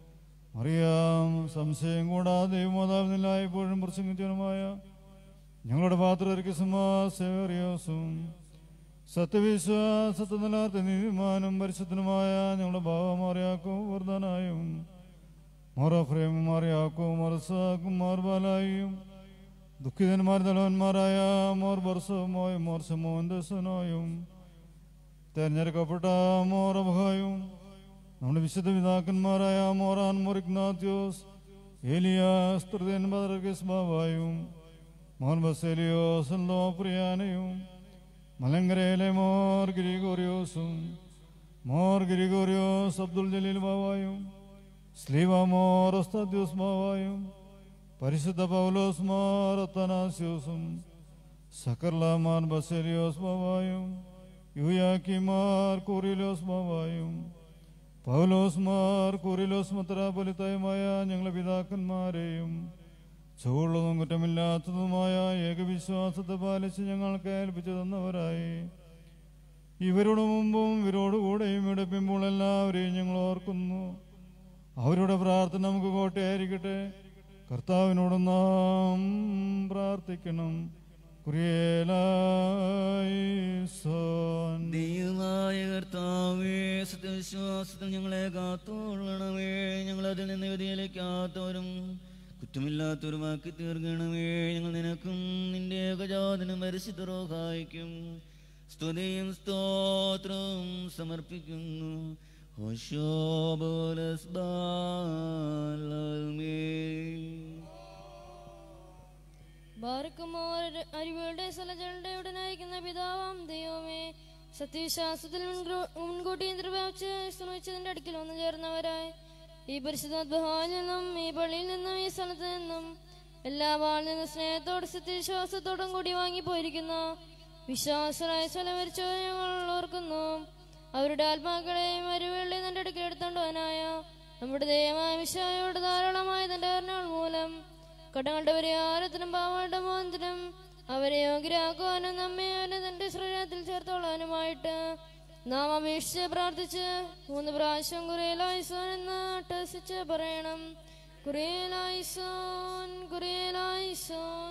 അറിയാം സംശയം കൂടാതെ ദൈവമാതാവിനില്ല എപ്പോഴും പ്രസംഗിച്ചവനുമായ ഞങ്ങളുടെ പാത്രർക്ക് സേവറിയോസും സത്യവിശ്വാസത്തെ നിലാത്ത നീതിമാനും പരിശുദ്ധനുമായ ഞങ്ങളുടെ ഭാവമാറിയാക്കും വർദ്ധനായും മോറഫ്രേമും മാറിയാക്കും മറസാക്കും മാർബാലായും ദുഃഖിതന്മാർ തലവന്മാരായ മോർ ബർസവുമായ മോർ സമോൻ ദസനോയും തെരഞ്ഞെടുക്കപ്പെട്ട മോർ അബഹായും നമ്മുടെ വിശുദ്ധ പിതാക്കന്മാരായ മോറാൻ മൊറിഗ്നാത്യോസ് ഏലിയാസ് തൃതൻ ബദർഗസ് ബാവായും മോർ ബസേലിയോസ് എന്തോ പ്രിയാനയും മലങ്കരയിലെ മോർ ഗിരിഗോറിയോസും മോർ ഗിരിഗോറിയോസ് അബ്ദുൽ ജലീൽ ബാവായും സ്ലീവ മോർ ഒസ്താദ്യോസ് ബാവായും പരിശുദ്ധ പൗലോസ് മാർ അത്തനാസ്യോസും സക്കർലാമാർ ബസേലിയോസ് ബാവായും യുയാക്കിമാർ കുറിലോസ് ബാവായും പൗലോസ് മാർ കുറിലോസ് മത്രാപൊലിത്തയുമായ ഞങ്ങളെ പിതാക്കന്മാരെയും ചുവള്ളതും കുറ്റമില്ലാത്തതുമായ ഏകവിശ്വാസത്തെ പാലിച്ച് ഞങ്ങൾക്ക് ഏൽപ്പിച്ചു തന്നവരായി ഇവരുടെ മുമ്പും ഇവരോടുകൂടെയും ഇവിടെ പിമ്പോൾ എല്ലാവരെയും ഞങ്ങൾ ഓർക്കുന്നു അവരുടെ പ്രാർത്ഥന നമുക്ക് കോട്ടയായിരിക്കട്ടെ കർത്താവിനോട് നാം പ്രാർത്ഥിക്കണം കുറിയേലായി സോൻ ദൈവമായ കർത്താവേ സത്യവിശ്വാസത്തിൽ ഞങ്ങളെ കാത്തോളണമേ ഞങ്ങൾ അതിൽ നിന്ന് വ്യതിയിലേക്കാത്തവരും കുറ്റമില്ലാത്തവരുമാക്കി തീർക്കണമേ ഞങ്ങൾ നിനക്കും നിന്റെ ഏകജാതനും പരിശുദ്ധരോഹായിക്കും സ്തുതിയും സ്തോത്രവും സമർപ്പിക്കുന്നു ഹോശോബോലസ് ബാർക്കുമോർ അരിവുകളുടെ സ്ഥലജളുടെ ഉടനായിരിക്കുന്ന പിതാവാം ദൈവമേ സത്യവിശ്വാസത്തിൽ മുൻകൂ- മുൻകൂട്ടി നിർവഹിച്ച് ശ്രമിച്ചതിന്റെ അടുക്കൽ വന്നു ചേർന്നവരായി ഈ പരിശുദ്ധാത്മഹാനിൽ നിന്നും ഈ പള്ളിയിൽ നിന്നും ഈ സ്ഥലത്ത് നിന്നും എല്ലാ വാളിൽ നിന്നും സ്നേഹത്തോടും സത്യവിശ്വാസത്തോടും കൂടി വാങ്ങിപ്പോയിരിക്കുന്ന വിശ്വാസരായ സ്ഥലം വരിച്ചവരെ ഞങ്ങൾ ഓർക്കുന്നു അവരുടെ ആത്മാക്കളെയും അരുവുകളുടെയും തന്റെ അടുക്കൽ എടുത്തോണ്ടുവാനായ നമ്മുടെ ദൈവമായ വിശ്വായോട് ധാരാളമായ തന്റെ കരുണകൾ മൂലം കടങ്ങളുടെ പരിഹാരത്തിനും പാവങ്ങളുടെ മോചനത്തിനും അവരെ യോഗ്യരാക്കുവാനും നമ്മെ അവനെ തന്റെ ശരീരത്തിൽ ചേർത്തോളാനുമായിട്ട് നാം അപേക്ഷിച്ച് പ്രാർത്ഥിച്ച് മൂന്ന് പ്രാവശ്യം കുറേലായിസോൻ എന്ന് അട്ടസിച്ച് പറയണം കുറേലായിസോൻ കുറേലായിസോൻ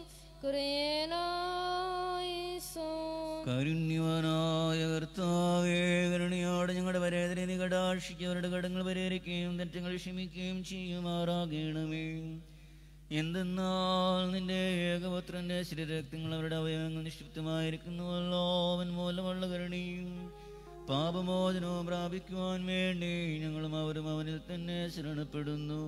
കുറേലായിസോൻ കാരുണ്യവാനായ കർത്താവേ കരുണയോടെ ഞങ്ങളുടെ പരേതരെ നീ കടാക്ഷിച്ച് അവരുടെ കടങ്ങൾ പരിഹരിക്കുകയും തെറ്റുകൾ ക്ഷമിക്കുകയും ചെയ്യുമാറാകണമേ എന്തെന്നാൽ നിന്റെ ഏകപുത്രന്റെ ശരീരരക്തങ്ങൾ അവരുടെ അവയവങ്ങൾ നിക്ഷിപ്തമായിരിക്കുന്നുവല്ലോ അവൻ മൂലമുള്ള കരുണയും പാപമോചനവും പ്രാപിക്കുവാൻ വേണ്ടി ഞങ്ങളും അവരും അവനിൽ തന്നെ ശരണപ്പെടുന്നു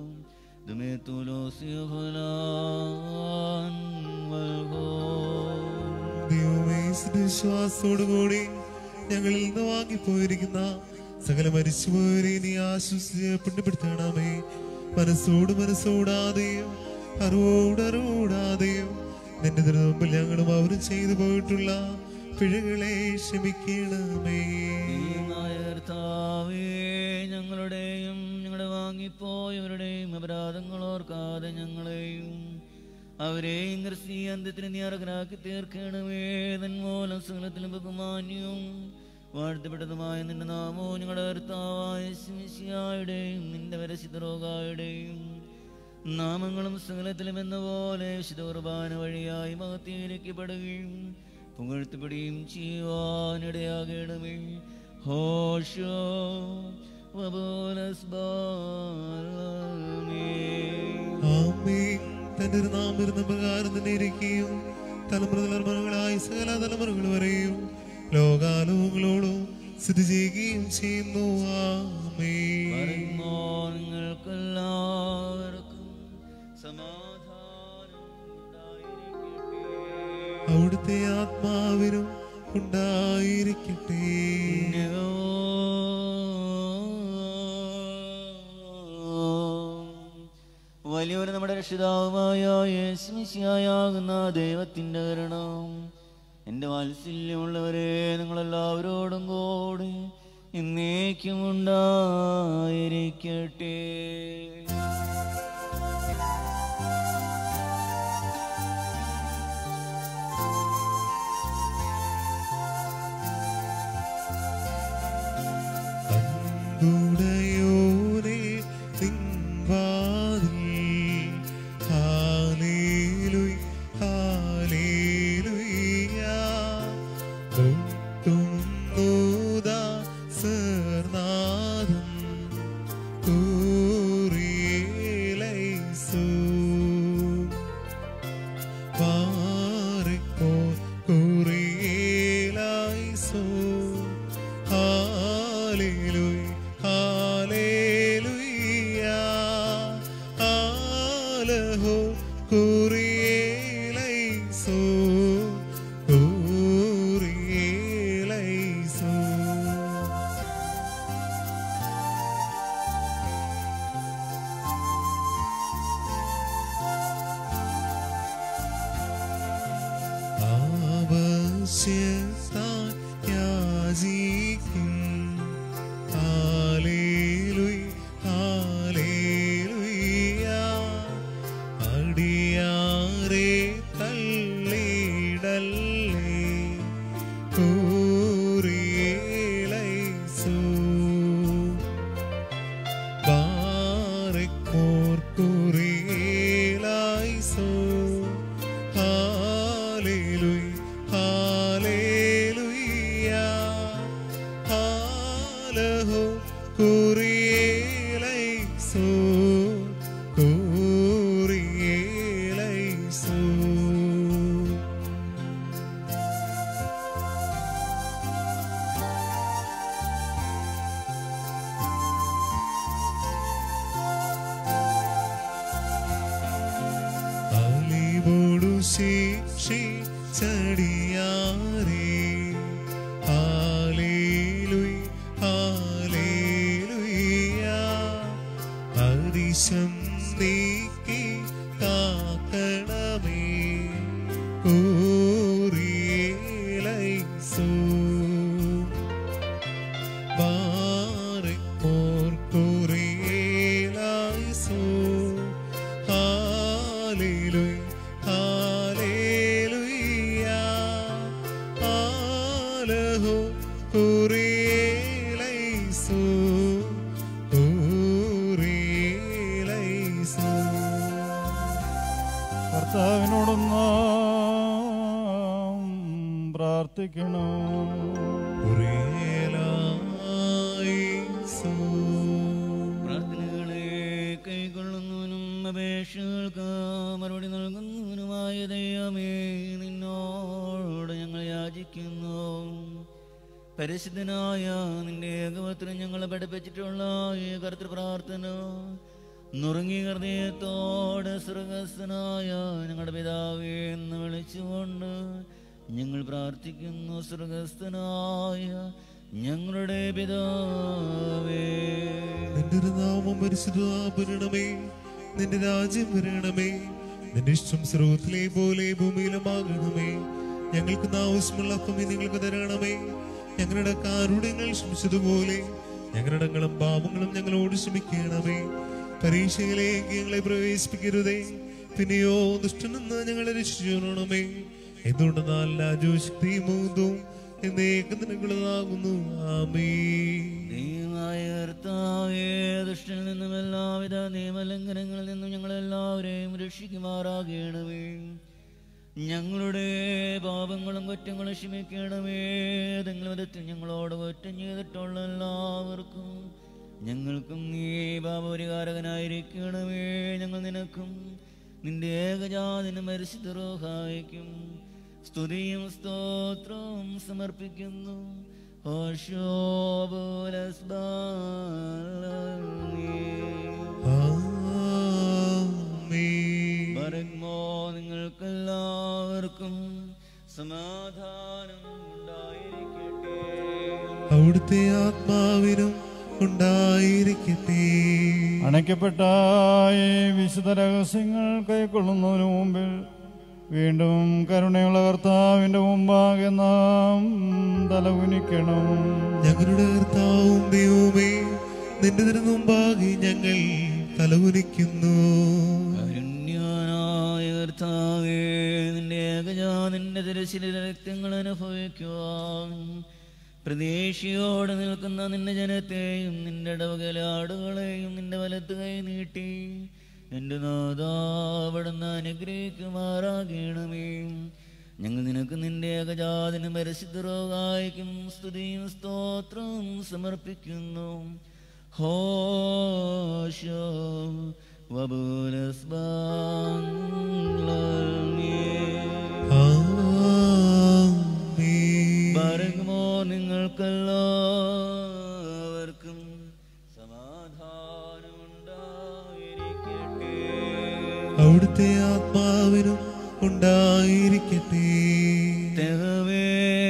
ദുമേത്തുലോസിയോഫലാൻ വൽഹോ ദൈവമേ വിശ്വാസത്തോടുകൂടി ഞങ്ങളിൽ നിന്ന് വാങ്ങിപ്പോയിരിക്കുന്ന സകല മരിച്ചുപോയവരെ നീ ആശ്വസിച്ച് പുണ്യപ്പെടുത്തണമേ മനസ്സോട് മനസ്സോടാതെയും അറിവോട് അറിവോടാതെയും നിന്റെ തിരുമുമ്പിൽ ഞങ്ങളും അവരും ചെയ്തു പോയിട്ടുള്ള പിഴകളെ ക്ഷമിക്കണമേ ദൈവമായ കർത്താവേ, ഞങ്ങളുടെയും ഞങ്ങളുടെ വാങ്ങിപ്പോയവരുടെയും അപരാധങ്ങൾ ഓർക്കാതെ ഞങ്ങളെയും അവരെയും ക്രിസ്തി അന്ത്യത്തിന് നീ അർഹരാക്കി തീർക്കണമേ തന്മൂലം സകലത്തിലും ബഹുമാന്യവും വാഴ്ത്തപ്പെട്ടതുമായ നിന്റെ നാമവും ഞങ്ങളുടെ കർത്താവായ ശിമിശിയായുടെയും നിന്റെ വരസിതരോഗായുടെയും നാമങ്ങളും സകലത്തിലും എന്ന പോലെ വിശുദ്ധ കുർബാന വഴിയായി മഹത്തീകരിക്കപ്പെടുകയും പുകഴ്ത്തപ്പെടുകയും ചെയ്യുവാനിടയാകണമേ ഹോഷോ ആമേൻ തന്റെ ഒരു നാമിരുന്ന പ്രകാരം തന്നെ ഇരിക്കുകയും തലമുറ തലമുറകളായി സകല തലമുറകൾ വരെയും ലോകാലോകങ്ങളോടും സ്ഥിതി ചെയ്യുകയും ചെയ്യുന്നു ആമേൻ നിങ്ങൾക്കെല്ലാവർക്കും സമാധാനം ഉണ്ടായിരിക്കട്ടെ അവിടുത്തെ ആത്മാവിനും ഉണ്ടായിരിക്കട്ടെ വലിയൊരു നമ്മുടെ രക്ഷിതാവുമായ യേശുമിശിയായാകുന്ന ദൈവത്തിൻ്റെ കരണം എൻ്റെ വാത്സല്യമുള്ളവരെ നിങ്ങളെല്ലാവരോടും കൂടി എന്നേക്കും ഉണ്ടായിരിക്കട്ടെ അൻപുടയോനെ നിൻവാതിൽ ഹാലേലുയ ഹാലേലുയ മുട്ടുന്നൂദാ സർനാദം കൂറിയേലൈസു പാറിപ്പോ കുറിയേലായിസോ ഹാലേലുയ ഹാലേലുയ ഹാലഹോ കുറിയേലൈസോ കുറിയേലൈസോ ആവശ്യത്താൽ യാചിക്കും ഹാലേലുയ ഹാലേലുയ അടിയാറെ തള്ളിടല്ലേ കൂറിയേലൈസു ബാറിക്കോർ കുറിയേലായിസോ ഹാലേലുയ ഹാലേലുയ ഹാലഹോ കുറിയേലൈസോ കുറിയേലൈസോ അലിവോടു ശിക്ഷി ചടിയാറേ ഹാലേലുയ ഹാലേലുയ ഹരിശം നീക്കി കാക്കണമേ കൂറിയേലൈസു ബാറിക്കോർ കുറിയേലായിസു ഹാലേലുയ ഹാലേലുയ ഹാലഹോ കുറിയേലൈസു കുറിയേലൈസു കർത്താവിനോടൊന്ന് പ്രാർത്ഥിക്കണം കുറിയേലായിസു പ്രാർത്ഥനകളെ കൈക്കൊള്ളുന്നവനും അപേക്ഷകൾക്ക് മറുപടി നൽകുന്നതിനുമായ ദൈവമേ നിന്നോട് ഞങ്ങൾ യാചിക്കുന്നു പരിശുദ്ധനായ നിന്റെ ഏകപത്രം ഞങ്ങളെ പഠിപ്പിച്ചിട്ടുള്ള ഈ കർത്തൃ പ്രാർത്ഥന നുറുങ്ങി ഹൃദയത്തോടെ സ്വർഗസ്ഥനായ ഞങ്ങളുടെ പിതാവേ എന്ന് വിളിച്ചുകൊണ്ട് ഞങ്ങൾ പ്രാർത്ഥിക്കുന്നു സ്വർഗസ്ഥനായ ഞങ്ങളുടെ പിതാവേ നിന്റെ ഒരു നാമം പരിശുദ്ധമാപരണമേ നിന്റെ രാജ്യം വരണമേ നിന്റെ ഇഷ്ടം സ്രോതത്തിലെ പോലെ ഭൂമിയിലുമാകണമേ ഞങ്ങൾക്ക് ആവശ്യമുള്ള അപ്പം നിങ്ങൾക്ക് തരണമേ ഞങ്ങളുടെ കാരുണ്യങ്ങൾ ക്ഷമിച്ചതുപോലെ ഞങ്ങളുടെ ഇടങ്ങളും പാപങ്ങളും ഞങ്ങളോട് ക്ഷമിക്കണമേ പരീക്ഷയിലേക്ക് ഞങ്ങളെ പ്രവേശിപ്പിക്കരുതേ പിന്നെയോ ദുഷ്ടനെന്ന് ഞങ്ങളെ രക്ഷിച്ചോണമേ എന്തുകൊണ്ടെന്നാൽ രാജോശക്തിയും മൂന്നും എന്നേക്കും നിനക്കുള്ളതാകുന്നു ആമേ ദൈവമായ കർത്താവേ ദുഷ്ടനിൽ നിന്നും എല്ലാവിധ നിയമലംഘനങ്ങളിൽ നിന്നും ഞങ്ങളെല്ലാവരെയും രക്ഷിക്കുമാറാകണമേ ഞങ്ങളുടെ പാപങ്ങളും കുറ്റങ്ങളും ക്ഷമിക്കണമേ ഏതെങ്കിലും വിധത്തിൽ ഞങ്ങളോട് കുറ്റം ചെയ്തിട്ടുള്ള എല്ലാവർക്കും ഞങ്ങൾക്കും നീ പാപപരിഹാരകനായിരിക്കണമേ ഞങ്ങൾ നിനക്കും നിന്റെ ഏകജാതിനും പരിശുദ്ധരോഹായിക്കും സ്തുതിയും സ്തോത്രവും സമർപ്പിക്കുന്നു ആമേൻ. പരമോ നിങ്ങൾക്കെല്ലാവർക്കും സമാധാനം ഉണ്ടായിരിക്കട്ടെ അവിടുത്തെ ആത്മാവിനും ഉണ്ടായിരിക്കട്ടെ അണയ്ക്കപ്പെട്ട ഈ വിശുദ്ധ രഹസ്യങ്ങൾ കൈക്കൊള്ളുന്നതിനു മുമ്പിൽ വീണ്ടും കരുണയുള്ള കർത്താവിന്റെ മുമ്പാകെ നാം തലകുനിക്കണം ഞങ്ങളുടെ കർത്താവും ദൈവമേ നിന്റെ തിരുമുമ്പാകെ ഞങ്ങൾ തലകുനിക്കുന്നു കാരുണ്യവാനായ കർത്താവേ നിന്റെ ഏകജാതിന്റെ തിരശ്ശില രക്തങ്ങൾ അനുഭവിക്കുവാൻ പ്രതീക്ഷയോടെ നിൽക്കുന്ന നിന്റെ ജനത്തെയും നിന്റെ ഇടവകലെ ആടുകളെയും നിന്റെ വലത്ത് കൈ നീട്ടി എന്റെ നാദാവിടുന്ന് അനുഗ്രഹിക്കുമാറാകണമേ ഞങ്ങൾ നിനക്ക് നിന്റെ ഏകജാതിനും പരിശുദ്ധരോഗായിക്കും സ്തുതിയും സ്തോത്രവും സമർപ്പിക്കുന്നു ഹോശോ ആമേൻ. പറയുമോ നിങ്ങൾക്കെല്ലാവർക്കും സമാധാനമുണ്ടായിരിക്കട്ടെ അവിടുത്തെ ആത്മാവിനും ഉണ്ടായിരിക്കട്ടെ തെഹവേ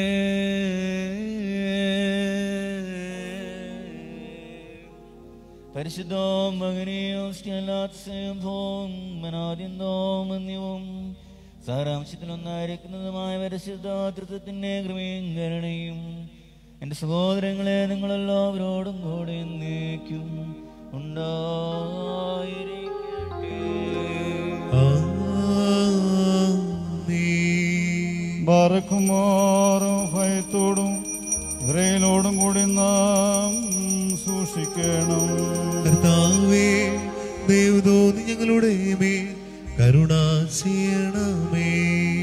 പരിശുദ്ധവും മകനെയും സ്നേഹാത്സ്യവും മനാദ്യന്തവും അന്യവും സാരാംശത്തിലൊന്നായിരിക്കുന്നതുമായ പരിശുദ്ധ തൃത്വത്തിന്റെ കൃപയും കരുണയും എന്റെ സഹോദരങ്ങളെ നിങ്ങളെല്ലാവരോടും കൂടെ എന്നേക്കും ഉണ്ടായിരിക്കട്ടെ ആമേൻ. ബാറക്കുമാറും ഭയത്തോടും ഇവരയിലോടും കൂടി നാം സൂക്ഷിക്കണം കർത്താവേ ദൈവതോന്നി ഞങ്ങളുടെ മേൽ കരുണ ചെയ്യണമേ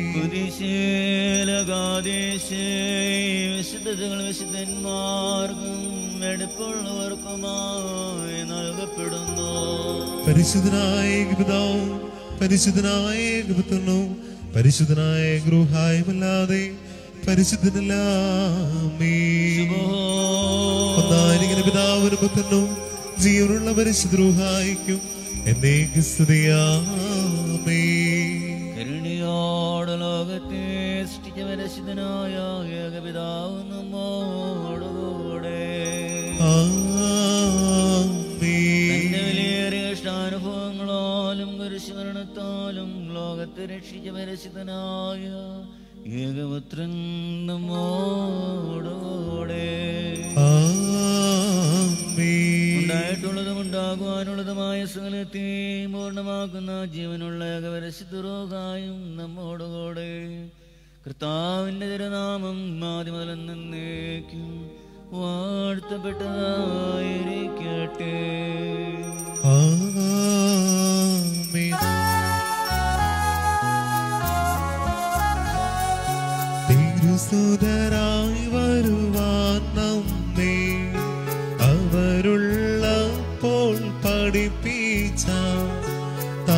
കുതിശേലകാദേശേ വിശുദ്ധതകൾ വിശുദ്ധന്മാർക്കും എടുപ്പുള്ളവർക്കുമായി നൽകപ്പെടുന്നു പരിശുദ്ധനായ പിതാവും പരിശുദ്ധനായ പുത്രനും പരിശുദ്ധനായ ഗൃഹായുമല്ലാതെ പരിശുദ്ധനല്ലാമേ ഒന്നായിരിക്കുന്ന പിതാവിനും പുത്രനും ജീവനുള്ള പരിശുദ്രൂഹായിക്കും എന്നേക്ക് സ്തുതിയാമേ കരുണയോട് ലോകത്തെ സൃഷ്ടിച്ച പരിശുദ്ധനായ ഏകപിതാവ് നമ്മോടുകൂടെ തന്റെ ആമേൻ വിലയേറിയ ഇഷ്ടാനുഭവങ്ങളാലും കുരിശുമരണത്താലും ലോകത്തെ രക്ഷിച്ച പരിശുദ്ധനായ ഏകപുത്രൻ നമ്മോടുകൂടെ ആമേൻ ഉണ്ടായിട്ടുള്ളതും ഉണ്ടാകുവാനുള്ളതുമായ സകലത്തെയും പൂർണ്ണമാക്കുന്ന ജീവനുള്ള ഏകപരിശുദ്ധരോഗായും നമ്മോടുകൂടെ കർത്താവിന്റെ തിരുനാമം ആദ്യമുതൽ നിന്നേക്കും വാഴ്ത്തപ്പെട്ടതായിരിക്കട്ടെ ആമേൻ തിരുസുതരായി വരുവാൻ നമ്മെ അവരുള്ളപ്പോൾ പഠിപ്പിച്ച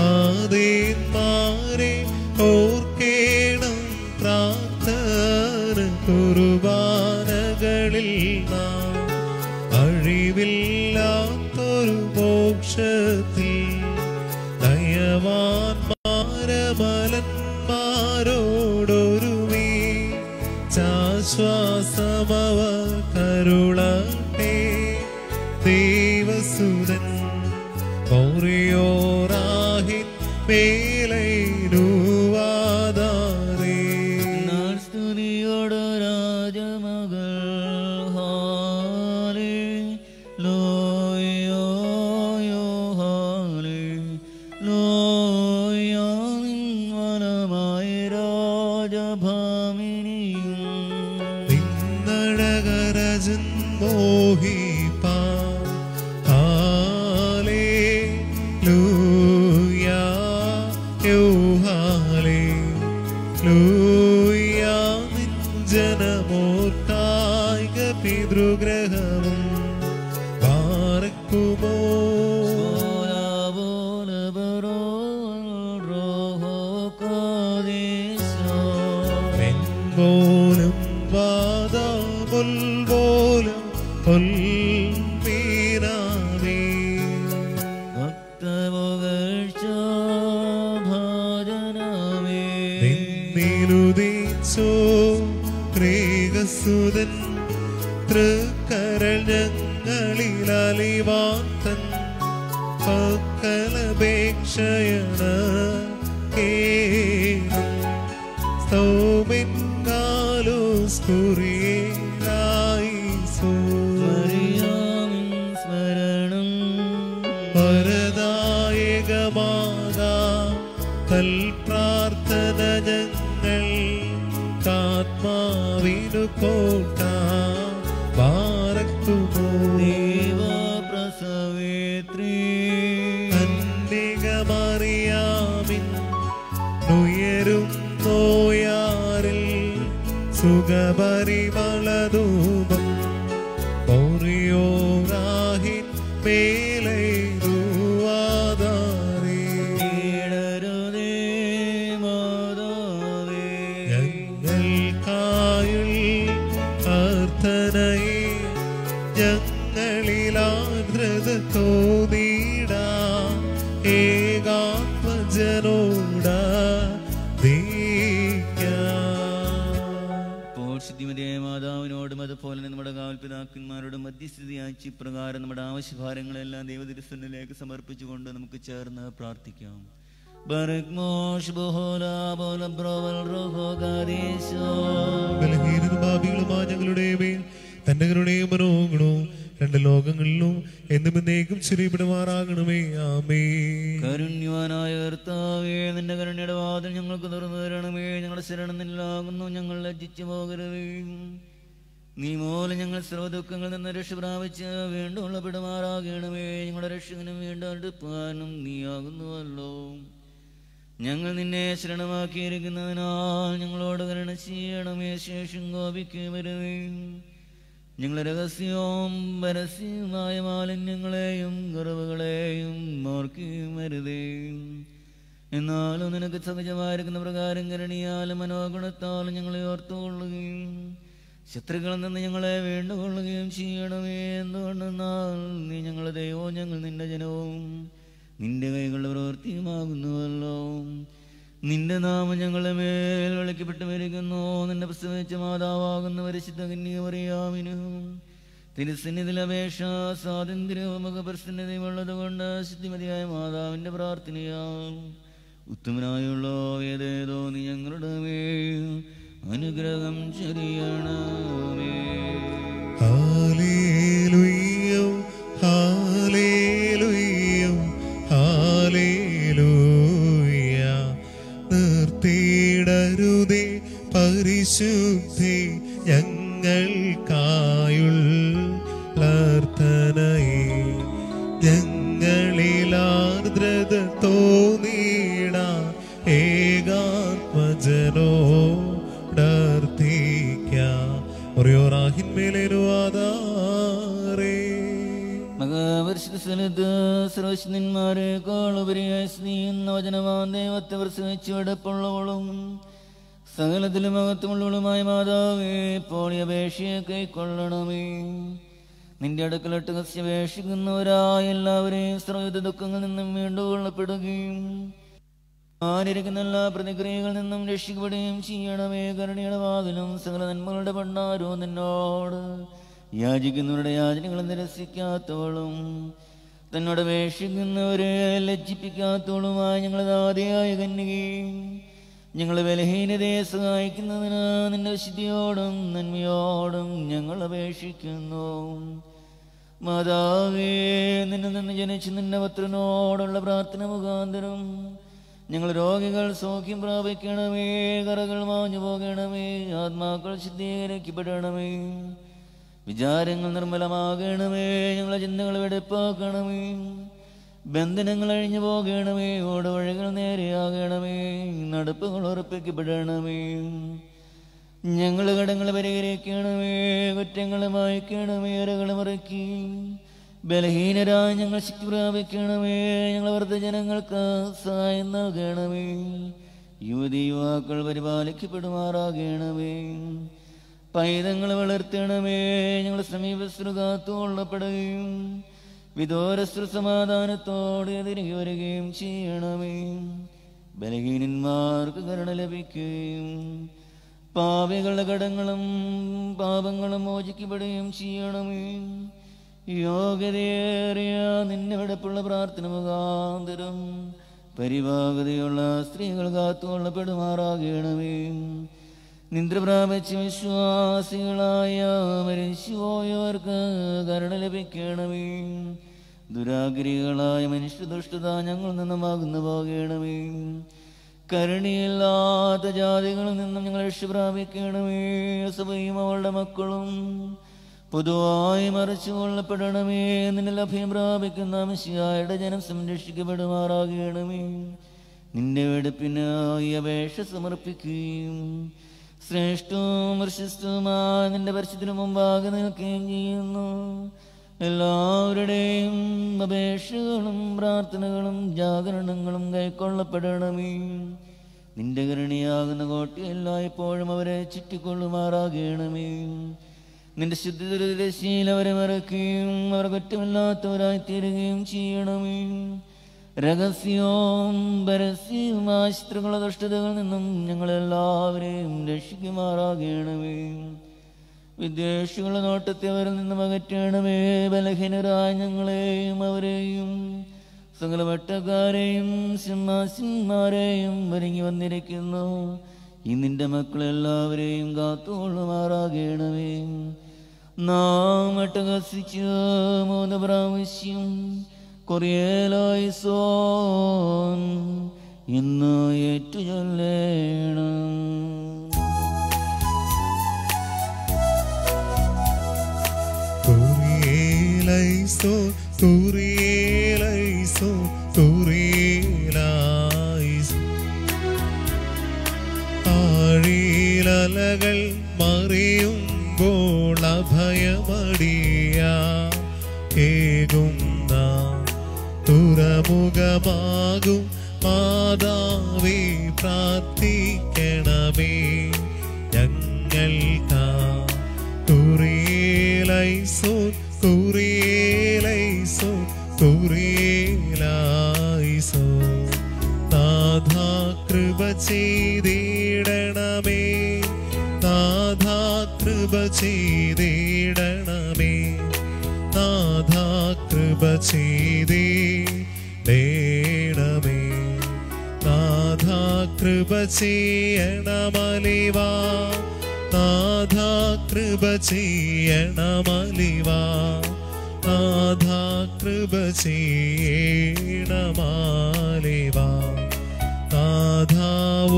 ബലവാന്മാരമലന്മാരോടൊരുമി ശാശ്വാസമവ കരുളട്ടെ ദേവസുതൻ ഓറിയോറാഹിൻ മേലൈനുവാദാരേ നാൾ സ്തുതിയോട് രാജമകൾ ഹാലേ ലോയോ ഹാലേ ലോയ വനമായ രാജഭാമിനിയും നിന്നഴകരജൻ മോഹിപ്പാ ഹാലേ ലൂയാ യോ ഹാലേ ലൂയാ നിൻ ജനമോർക്കായിക പിതൃഗ്രഹവും പാർക്കുമോ പോലും വാദമുൽ പോലും പൊൽമീനാമേ നിന്നുദിച്ചോ ക്രീകസുതൻ തൃക്കരൾ ഞങ്ങളിൽ അലിവാത്തൻ പക്കലപേക്ഷയണ കേണം സൗമിന്നാലോ സ്കുറിയായി സോ സ്മരണം വരദായകമാകാ കൽപ്രാർത്ഥന ഞങ്ങൾ കാത്മാവിനു കോട്ട പാറക്കുമോ ദേവപ്രസവേത്രീ അന്തികമറിയാമിൻ ഉയരും നോയാറിൽ സുഖപരിമളധൂപം ഓറിയോറാഹിൻ മേലൈരുവാദാരേ ഈടരുതേ മാതാവേ ഞങ്ങൾക്കായുൾ പ്രാർത്ഥനയെ ഞങ്ങളിലാർദ്രത തോന്നിട ഏകാത്മജനോട ഇപ്പോൾ ശുദ്ധിമതിയായ മാതാവിനോടും അതുപോലെ നമ്മുടെ കാവൽപിതാക്കന്മാരോടും മധ്യസ്ഥിതി അയച്ച് ഇപ്രകാരം നമ്മുടെ ആവശ്യഭാരങ്ങളെല്ലാം ദൈവതിരുസന്നിലേക്ക് സമർപ്പിച്ചുകൊണ്ട് നമുക്ക് ചേർന്ന് പ്രാർത്ഥിക്കാം ബറക് മോഷ് ബഹോല ബോല ബ്രോവൽ റോഹോ ഗാദേശോ. ബലഹീനത പാപികളുമായ ഞങ്ങളുടെ മേൽ തന്റെ കരുണയും മനോഗുണവും രണ്ട് ലോകങ്ങളിലും എന്നും എന്നേക്കും ചെറിയപ്പെടുമാറാകണമേ ആമേ കരുണ്യവാനായ കർത്താവേ നിന്റെ കരുണയുടെ വാതിൽ ഞങ്ങൾക്ക് തുറന്നു തരണമേ ഞങ്ങളുടെ ശരണം നിന്നിലാകുന്നു ഞങ്ങൾ ലജ്ജിച്ചു പോകരുതേ നീ മൂലം ഞങ്ങൾ സർവ്വദുഃഖങ്ങളിൽ നിന്ന് രക്ഷ പ്രാപിച്ച് വീണ്ടും ഉള്ളപ്പെടുമാറാകണമേ ഞങ്ങളുടെ രക്ഷകനും വീണ്ടും അടുപ്പാനും നീയാകുന്നുവല്ലോ ഞങ്ങൾ നിന്നെ ശരണമാക്കിയിരിക്കുന്നതിനാൽ ഞങ്ങളോട് കരുണ ചെയ്യണമേ ശേഷം കോപിക്കുമരുതേ ഞങ്ങൾ രഹസ്യവും പരസ്യവുമായ മാലിന്യങ്ങളെയും കുറവുകളെയും ഓർക്കുമരുതേ എന്നാലും നിനക്ക് സഹജമായിരിക്കുന്ന പ്രകാരം കരണിയാലും മനോഗുണത്താലും ഞങ്ങളെ ഓർത്തുകൊള്ളുകയും ശത്രുക്കളിൽ നിന്ന് ഞങ്ങളെ വേണ്ടുകൊള്ളുകയും ചെയ്യണമേ എന്തുകൊണ്ടെന്നാൽ നീ ഞങ്ങളുടെ ദൈവവും ഞങ്ങൾ നിന്റെ ജനവും നിന്റെ കൈകളുടെ പ്രവൃത്തിയുമാകുന്നുവല്ലോ നിന്റെ നാമം ഞങ്ങളുടെ മേൽ വിളിക്കപ്പെട്ടു വരികന്നു നിന്റെ പ്രസവിച്ച മാതാവാകുന്ന പരിശുദ്ധ കന്യമറിയാമിനും തിരുസന്നിധിയിൽ അപേക്ഷ സ്വാതന്ത്ര്യവും മുഖപ്രസന്നതയുമുള്ളത് കൊണ്ട് ശുദ്ധിമതിയായ മാതാവിന്റെ പ്രാർത്ഥനയാൽ ഉത്തമനായുള്ള ഏതേതോ നീ ഞങ്ങളുടെ മേൽ അനുഗ്രഹം ചൊരിയണമേ ഹാലേലുയ്യോ ഹാലേലുയ്യോ ഹാലേലൂയ നിർത്തിയിടരുതേ പരിശുദ്ധി ഞങ്ങൾക്കായുള്ളർത്ഥനയെ ഞങ്ങളിലാർദ്രത തോന്നിട ഏകാത്മജനോടർത്ഥിക്കാം ഒറിയോറാഹിന്മേലേരുവാദാറേ മഹാപരിശുദ്ധ സ്ഥലത്ത് സർവശനന്മാരെക്കാൾ ഉപരിയായി സ്നേഹിക്കുന്ന വചനമാൻ ദൈവത്തെ പ്രസവിച്ചു എടുപ്പുള്ളവളും സകലത്തിലും മഹത്വമുള്ളവളുമായ മാതാവേ ഇപ്പോൾ ഈ അപേക്ഷയെ കൈക്കൊള്ളണമേ നിന്റെ അടുക്കലിട്ട് അപേക്ഷിക്കുന്നവരായ എല്ലാവരെയും സർവ്വവിധ ദുഃഖങ്ങളിൽ നിന്നും വീണ്ടുകൊള്ളപ്പെടുകയും ആനിരിക്കുന്ന എല്ലാ പ്രതിക്രിയകളിൽ നിന്നും രക്ഷിക്കപ്പെടുകയും ചെയ്യണമേ കരുണയുടെ വാതിലും സകല നന്മകളുടെ ഭണ്ഡാരവും നിന്നോട് യാചിക്കുന്നവരുടെ യാചനകൾ നിരസിക്കാത്തോളും തന്നോട് അപേക്ഷിക്കുന്നവരെ ലജ്ജിപ്പിക്കാത്തോളുമായി ഞങ്ങളത് ആദ്യമായ കന്യകയും ഞങ്ങളെ ബലഹീനതയെ സഹായിക്കുന്നതിന് നിന്റെ വിശുദ്ധിയോടും നന്മയോടും ഞങ്ങൾ അപേക്ഷിക്കുന്നു മാതാവേ നിന്നിൽ നിന്ന് ജനിച്ച് നിന്റെ പുത്രനോടുള്ള പ്രാർത്ഥന മുഖാന്തരം ഞങ്ങൾ രോഗികൾ സൗഖ്യം പ്രാപിക്കണമേ കറകൾ മാഞ്ഞു പോകണമേ ആത്മാക്കൾ ശുദ്ധീകരിക്കപ്പെടണമേ വിചാരങ്ങൾ നിർമ്മലമാകണമേ ഞങ്ങളെ ചിന്തകൾ വെടുപ്പാക്കണമേ ബന്ധനങ്ങൾ അഴിഞ്ഞു പോകണമേ ഓടുവഴികൾ നേരെയാകണമേ നടപ്പുകൾ ഉറപ്പിക്കപ്പെടണമേ ഞങ്ങൾ കടങ്ങൾ പരിഹരിക്കണമേ കുറ്റങ്ങൾ മായ്ക്കണമേ അരകൾ മറക്കി ബലഹീനരായ ഞങ്ങൾ ശക്തി പ്രാപിക്കണമേ ഞങ്ങൾ വൃദ്ധജനങ്ങൾക്ക് സഹായം നൽകണമേ യുവതി യുവാക്കൾ പരിപാലിക്കപ്പെടുമാറാകണമേ പൈതങ്ങൾ വളർത്തണമേ ഞങ്ങൾ സമീപസ്ഥ കാത്തുകൊള്ളപ്പെടുകയും വിദൂരസ്ഥ സമാധാനത്തോടെ തിരികെ വരികയും ചെയ്യണമേ ബലഹീനന്മാർക്ക് കരുണ ലഭിക്കുകയും പാപികളുടെ കടങ്ങളും പാപങ്ങളും മോചിക്കപ്പെടുകയും ചെയ്യണമേ യോഗ്യതയേറിയ നിന്നെ വിടപ്പുള്ള പ്രാർത്ഥന മുഖാന്തരം പരിഭാഗതയുള്ള സ്ത്രീകൾ കാത്തുകൊള്ളപ്പെടുമാറാകണമേ നിദ്ര പ്രാപിച്ച വിശ്വാസികളായ മരിച്ചുപോയവർക്ക് കരുണ ലഭിക്കണമേ ദുരാഗ്രഹികളായ മനുഷ്യ ദുഷ്ടത ഞങ്ങളിൽ നിന്നും അകന്നു പോകണമേ കരുണയില്ലാത്ത ജാതികളിൽ നിന്നും ഞങ്ങൾ രക്ഷ പ്രാപിക്കണമേ സഭയും അവളുടെ മക്കളും പൊതുവായി മറിച്ചു കൊള്ളപ്പെടണമേ നിന്നെ ലഭ്യം പ്രാപിക്കുന്ന മിശിയായുടെ ജനം സംരക്ഷിക്കപ്പെടുമാറാകണമേ നിന്റെ വെടുപ്പിനായി അപേക്ഷ സമർപ്പിക്കുകയും ശ്രേഷ്ഠവും പ്രശസ്തവുമായ നിന്റെ പരിശുദ്ധത്തിന് മുമ്പാകെ നിൽക്കുകയും ചെയ്യുന്നു എല്ലാവരുടെയും അപേക്ഷകളും പ്രാർത്ഥനകളും ജാഗരണങ്ങളും കൈക്കൊള്ളപ്പെടണമേ നിന്റെ കരുണയാകുന്ന കോട്ടി എല്ലായ്പ്പോഴും അവരെ ചുറ്റിക്കൊള്ളുമാറാകണമേ നിന്റെ ശുദ്ധിശീൽ അവരെ മറക്കുകയും അവർ കുറ്റമില്ലാത്തവരായി തീരുകയും ചെയ്യണമേ രഹസ്യവും പരസ്യവുമായ ശത്രുക്കളുടെ ദുഷ്ടതകളിൽ നിന്നും ഞങ്ങളെല്ലാവരെയും രക്ഷിക്കുമാറാകണമേ വിദ്വേഷികളുടെ നോട്ടത്തെ അവരിൽ നിന്നും അകറ്റണമേ ബലഹീനരായ ഞങ്ങളെയും അവരെയും സകല വട്ടക്കാരെയും സിംഹാസിന്മാരെയും ഒരുങ്ങി വന്നിരിക്കുന്നു ഈ നിന്റെ മക്കളെല്ലാവരെയും കാത്തുകൊള്ളുമാറാകണമേ നാം അട്ടഹസിച്ച് മൂന്ന് പ്രാവശ്യം കൊറിയലായി സോൻ ഇന്ന് ഏറ്റുചൊല്ലേണം Kurielaiso, Kurielaiso, Kurielaiso. ആഴിലലകൾ മറിയുമ്പോൾ അഭയമടിയ ഏകുന്ന തുറമുഖമാകും മാതാവേ പ്രാർത്ഥിക്കണമേ ഞങ്ങൾക്കാ കുറിയേലൈസോ കുറിയേലൈസോ കുറിയേലൈസോ നാഥാ കൃപ ചെയ്തിടണമേ നാഥാ കൃപ ചെയ്തിടണമേ നാഥാ കൃപ ചെയ്തിടണമേ നാഥാ കൃപ ചെയ്യണമലിവാ നാഥാ കൃപ ചെയ്യണമലിവാ നാഥാ കൃപ ചെയ്യണമാലിവാ നാഥാ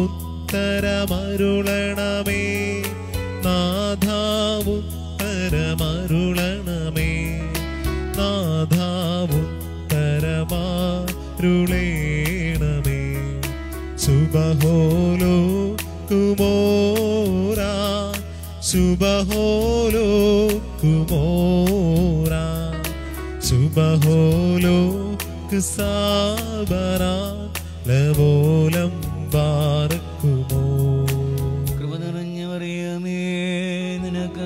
ഉത്തരമരുളണമേ നാഥാ ഉത്തരമരുളണമേ നാഥാ ഉത്തരമാരുളേണമേ സുബഹോലോ കുമോരാ സുബഹോലോ കുമോരാ സുബഹോലോ കുസാബറാ ലവോലം ബാർക്കുമോ കൃപ നിറഞ്ഞവറിയമേ നിനക്ക്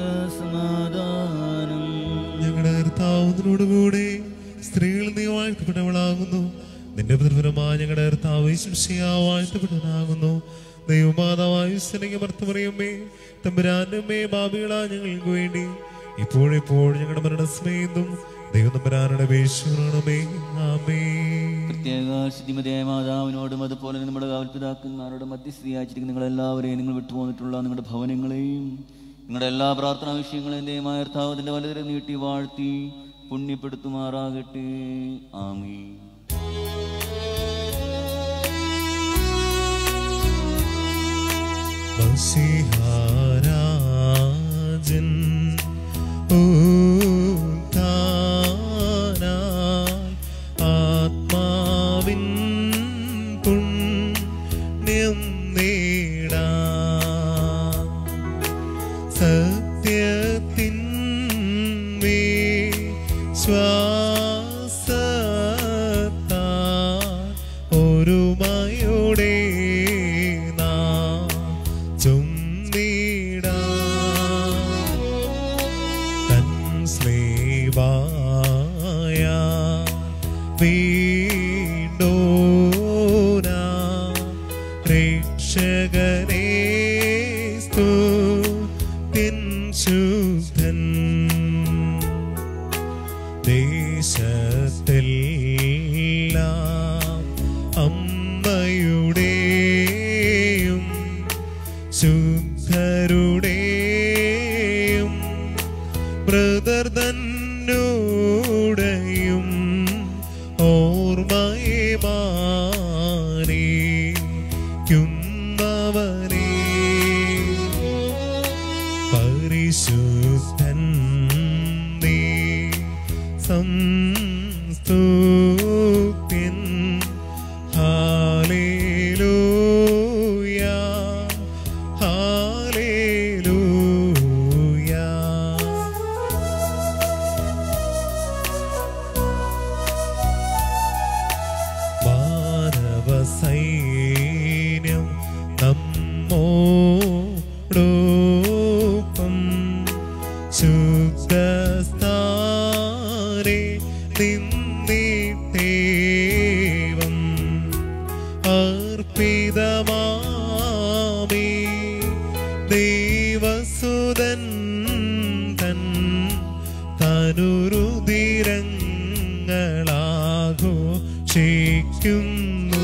സമാധാനം ഞങ്ങളുടെ കർത്താവിനോടുകൂടെ സ്ത്രീകൾ നീ വാഴ്ത്തപ്പെട്ടവളാകുന്നു നിന്റെ നിന്റെ പ്രതിഫലമായ ഞങ്ങളുടെ വാഴ്ത്തപ്പെട്ടവനാകുന്നു ദൈവമാതാവായ സ്നേഹ ഭർത്തമറിയമ്മേ തമ്പുരാനമ്മേ ബാബികളാ ഞങ്ങൾക്ക് വേണ്ടി ഇപ്പോഴെപ്പോഴും ഞങ്ങളുടെ മരണസ്മേന്തും ദൈവം തമ്പുരാനുടെ വേശ്വരണമേ ആമേ പ്രത്യേക ശുദ്ധിമതിയായ മാതാവിനോടും അതുപോലെ നമ്മുടെ കാവൽപിതാക്കന്മാരോടും മധ്യസ്ഥയായിരിക്കും നിങ്ങളെല്ലാവരെയും നിങ്ങൾ വിട്ടുപോന്നിട്ടുള്ള നിങ്ങളുടെ ഭവനങ്ങളെയും നിങ്ങളുടെ എല്ലാ പ്രാർത്ഥനാ വിഷയങ്ങളെയും ദയമായ കർത്താവിന്റെ വലതിരെ നീട്ടി വാഴ്ത്തി പുണ്യപ്പെടുത്തുമാറാകട്ടെ ആമീ മസിഹാരാജൻ ഊതാനായി ആത്മാവിൻ പുണ്യം നേടാം സത്യത്തിൻ ശ്വാസത്താൽ ഒരുമയോടെ നാം ചുംബിടാം. തൻ സ്ലേവായ വീണ്ടോനാ രക്ഷകനെ സ്തുതിൻ ശുദ്ധൻ ദേശത്തെല്ലാം അമ്മയുടെയും ശുദ്ധരുടെയും ബ്രദർ തന്നോടെയും ഓർമ്മയെ മാനിക്കുന്നവനെ പരിശുദ്ധൻ നീ സംസ്തുത്യൻ ഹാലേലൂയ ഹാലേലൂയ മാനവ സൈന്യം നമ്മോടൊപ്പം ശുദ്ധസ്ഥാനെ നിന്നിട്ടേവം അർപ്പിതമാമി ദൈവസുതൻ തൻ തനുരുതിരങ്ങളാഘോഷിക്കുന്നു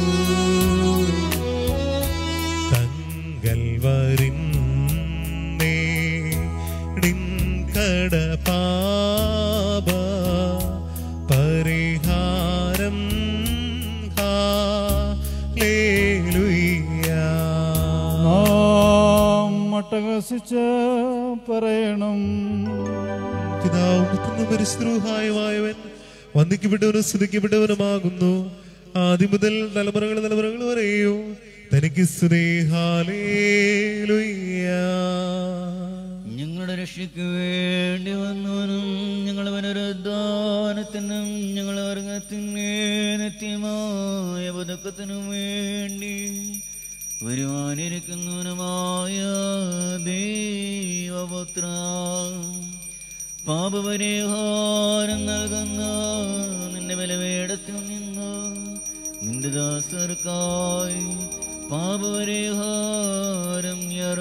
തങ്കൽ വരിന്നേ കട പാപ പരിഹാരം ഹാലേലുയ്യ നാം അട്ടഹസിച്ച് പറയണം പിതാവും പുത്രനും പരിശുദ്ധായവായവൻ വന്ദിക്കപ്പെട്ടവനും സ്തുതിക്കപ്പെട്ടവനുമാകുന്നു ആദ്യം മുതൽ തലമുറകൾ തലമുറകൾ വരെയോ തനിക്ക് സ്തുതി ഹാലേലുയ്യ ഞങ്ങളുടെ രക്ഷയ്ക്ക് വേണ്ടി വന്നവനും ഞങ്ങളുടെ പുനരുദ്ധാനത്തിനും ഞങ്ങളുടെ വർഗത്തിന് നിത്യമായ പതുക്കത്തിനും വേണ്ടി വരുവാനിരിക്കുന്നവനുമായ ദൈവപുത്ര പാപപരിഹാരം നൽകുന്ന നിന്റെ ബലവേടത്തിൽ നിന്ന് നിന്റെ ദാസർക്കായി പാപപരിഹാരം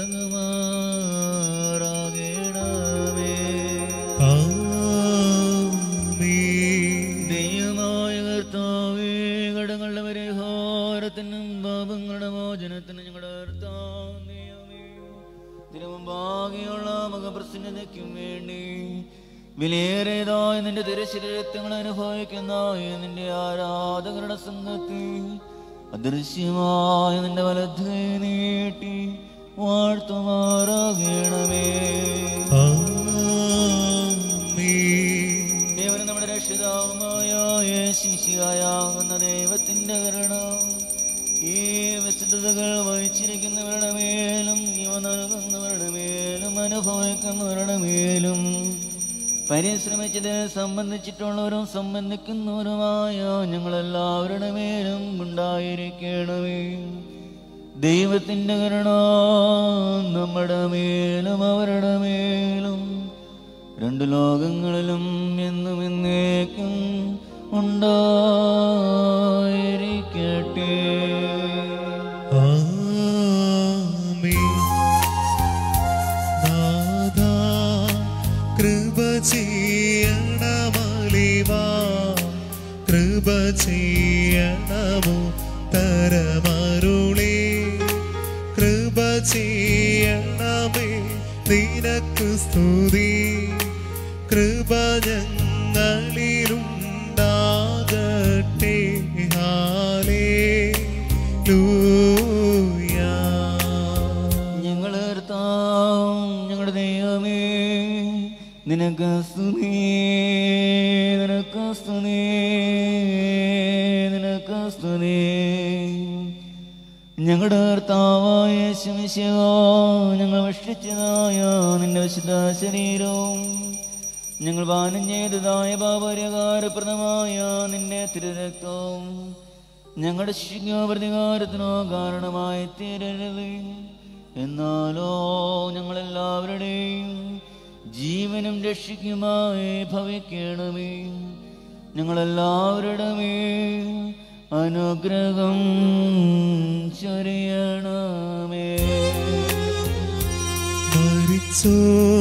ഇറങ്ങുമാറാകണമേ ആമീൻ. ദൈവമായ കർത്താവേ കടങ്ങളുടെ പരിഹാരത്തിനും പാപങ്ങളുടെ മോചനത്തിനും ഞങ്ങളുടെ കർത്താവ് ദൈവമേ, തിരുമുമ്പാകെയുള്ള മുഖപ്രസന്നതയ്ക്കും വേണ്ടി വിലയേറിയതായ നിന്റെ തിരശരീരത്വങ്ങൾ അനുഭവിക്കുന്ന ഈ നിന്റെ ആരാധകരുടെ സംഘത്തെ അദൃശ്യമായ നിന്റെ വലദ്ധേ നീട്ടി വാഴ്ത്തുമാറാകണമേ ആമീൻ. ദൈവനും നമ്മുടെ രക്ഷിതാവുമായ യേശുശിയായാകുന്ന ദൈവത്തിന്റെ കരുണ ഈ വിശുദ്ധതകൾ വഹിച്ചിരിക്കുന്നവരുടെ മേലും ഇവ നൽകുന്നവരുടെ മേലും അനുഭവിക്കുന്നവരുടെ മേലും പരിശ്രമിച്ചത് സംബന്ധിച്ചിട്ടുള്ളവരും സംബന്ധിക്കുന്നവരുമായ ഞങ്ങളെല്ലാവരുടെ മേലും ഉണ്ടായിരിക്കണമേ ദൈവത്തിന്റെ കരുണ നമ്മുടെ മേലും അവരുടെ മേലും രണ്ടു ലോകങ്ങളിലും എന്നും എന്നേക്കും ഉണ്ടായിരിക്കണമേ സ്തുതി കൃപ ഞങ്ങളിലുണ്ടാകട്ടെ ഹാലേലൂയ ഞങ്ങളെ കർത്താവ് ഞങ്ങളുടെ ദൈവമേ നിനക്ക് സ്തുതി നിനക്ക് സ്തുതി നിനക്ക് സ്തുതി ഞങ്ങളുടെ കർത്താവായ ശമിശോ ഞങ്ങൾ ഭക്ഷിച്ചതായ നിന്റെ വിശുദ്ധ ശരീരവും ഞങ്ങൾ പാനം ചെയ്തതായ പാപര്യകാരപ്രദമായ നിന്റെ തിരുരക്തവും ഞങ്ങളുടെ ശിക്ഷോ പ്രതികാരത്തിനോ കാരണമായി തീരരുത് എന്നാലോ ഞങ്ങളെല്ലാവരുടെയും ജീവനും രക്ഷിക്കുമായി ഭവിക്കണമേ ഞങ്ങളെല്ലാവരുടെ മേൽ അനുഗ്രഹം ചൊരിയണമേ മരിച്ചോ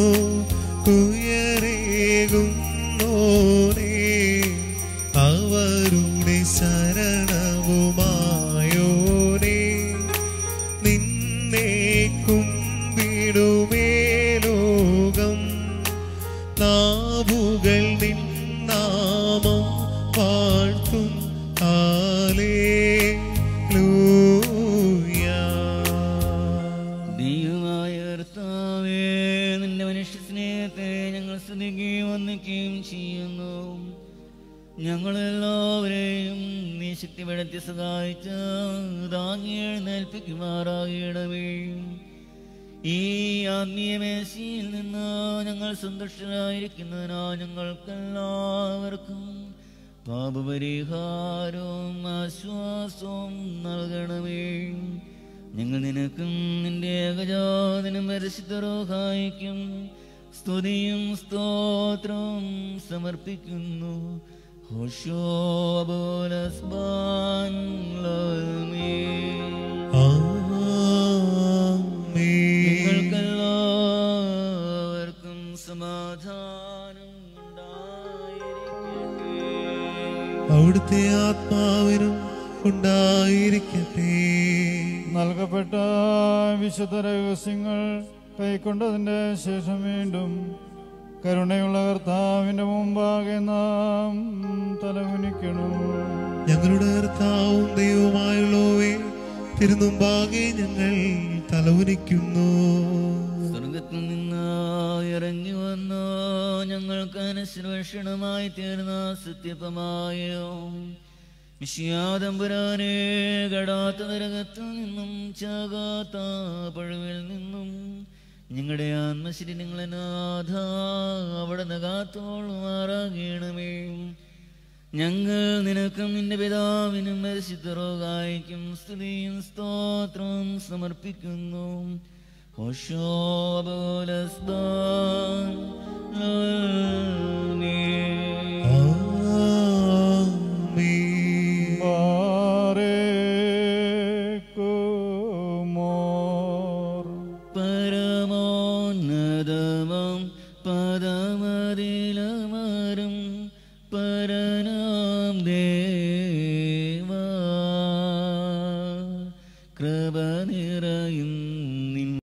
കുയരേകുന്നോരേ അവരുടെ ശരണവുമായോരേ നിന്നെ കുമ്പിടുമേ ലോകം നാവുകൾ നിൻ നാമം വാഴ്ത്തും ആലേ ദൈവമായ കർത്താവേ നിന്റെ മനുഷ്യ സ്നേഹത്തെ ഞങ്ങൾ സ്തുതിക്കുകയും വന്ദിക്കുകയും ചെയ്യുന്നു ഞങ്ങളെല്ലാവരെയും നീ ശക്തിപ്പെടുത്തി സഹായിച്ച താങ്ങി എഴുന്നേൽപ്പിക്കുമാറാകണമേ ഈ ആത്മീയ മേശയിൽ നിന്ന് ഞങ്ങൾ സന്തുഷ്ടരായിരിക്കുന്നതിനാ ഞങ്ങൾക്കെല്ലാവർക്കും പാപപരിഹാരവും ആശ്വാസവും നൽകണമേ ഞങ്ങൾ നിനക്കും നിന്റെ ഏകജാതനും പരിശുദ്ധരോഹായിക്കും സ്തുതിയും സ്തോത്രവും സമർപ്പിക്കുന്നു ഹോഷോ അബോലസ്ബാൻ ലോൽമേ. നിങ്ങൾക്കെല്ലാവർക്കും സമാധാനം ഉണ്ടായിരിക്കട്ടെ അവിടുത്തെ ആത്മാവിനും ഉണ്ടായിരിക്കട്ടെ നൽകപ്പെട്ട വിശുദ്ധ രഹസ്യങ്ങൾ കൈക്കൊണ്ടതിന്റെ ശേഷം വീണ്ടും കരുണയുള്ള കർത്താവിന്റെ മുമ്പാകെ നാം തലകുനിക്കണം ഞങ്ങളുടെ കർത്താവും ദൈവമായുള്ളവേ തിരുമുമ്പാകെ ഞങ്ങൾ തലവുനിക്കുന്നു സ്വർഗത്തിൽ നിന്ന് ഇറങ്ങി വന്ന ഞങ്ങൾക്ക് അനുശ്രവഷണമായി തീർന്ന സത്യപമായ വിഷയാദംബുരാനെ കടാത്ത നരകത്തിൽ നിന്നും ചാകാത്ത പഴുവിൽ നിന്നും ഞങ്ങളുടെ ആത്മശരീരങ്ങളെ നാഥ അവിടെ നകാത്തോളുമാറാകണമേ ഞങ്ങൾ നിനക്കും നിന്റെ പിതാവിനും പരിശുദ്ധരോഗായിക്കും സ്തുതിയും സ്തോത്രവും സമർപ്പിക്കുന്നു ഓശോ ബോലസ്ബാൻ ലോൽമേ. ആമേൻ. ബാരേക്കുമോർ. പരമോന്നതമം പദമതിലമരും പരനാം ദേവ കൃപ നിറയുന്ന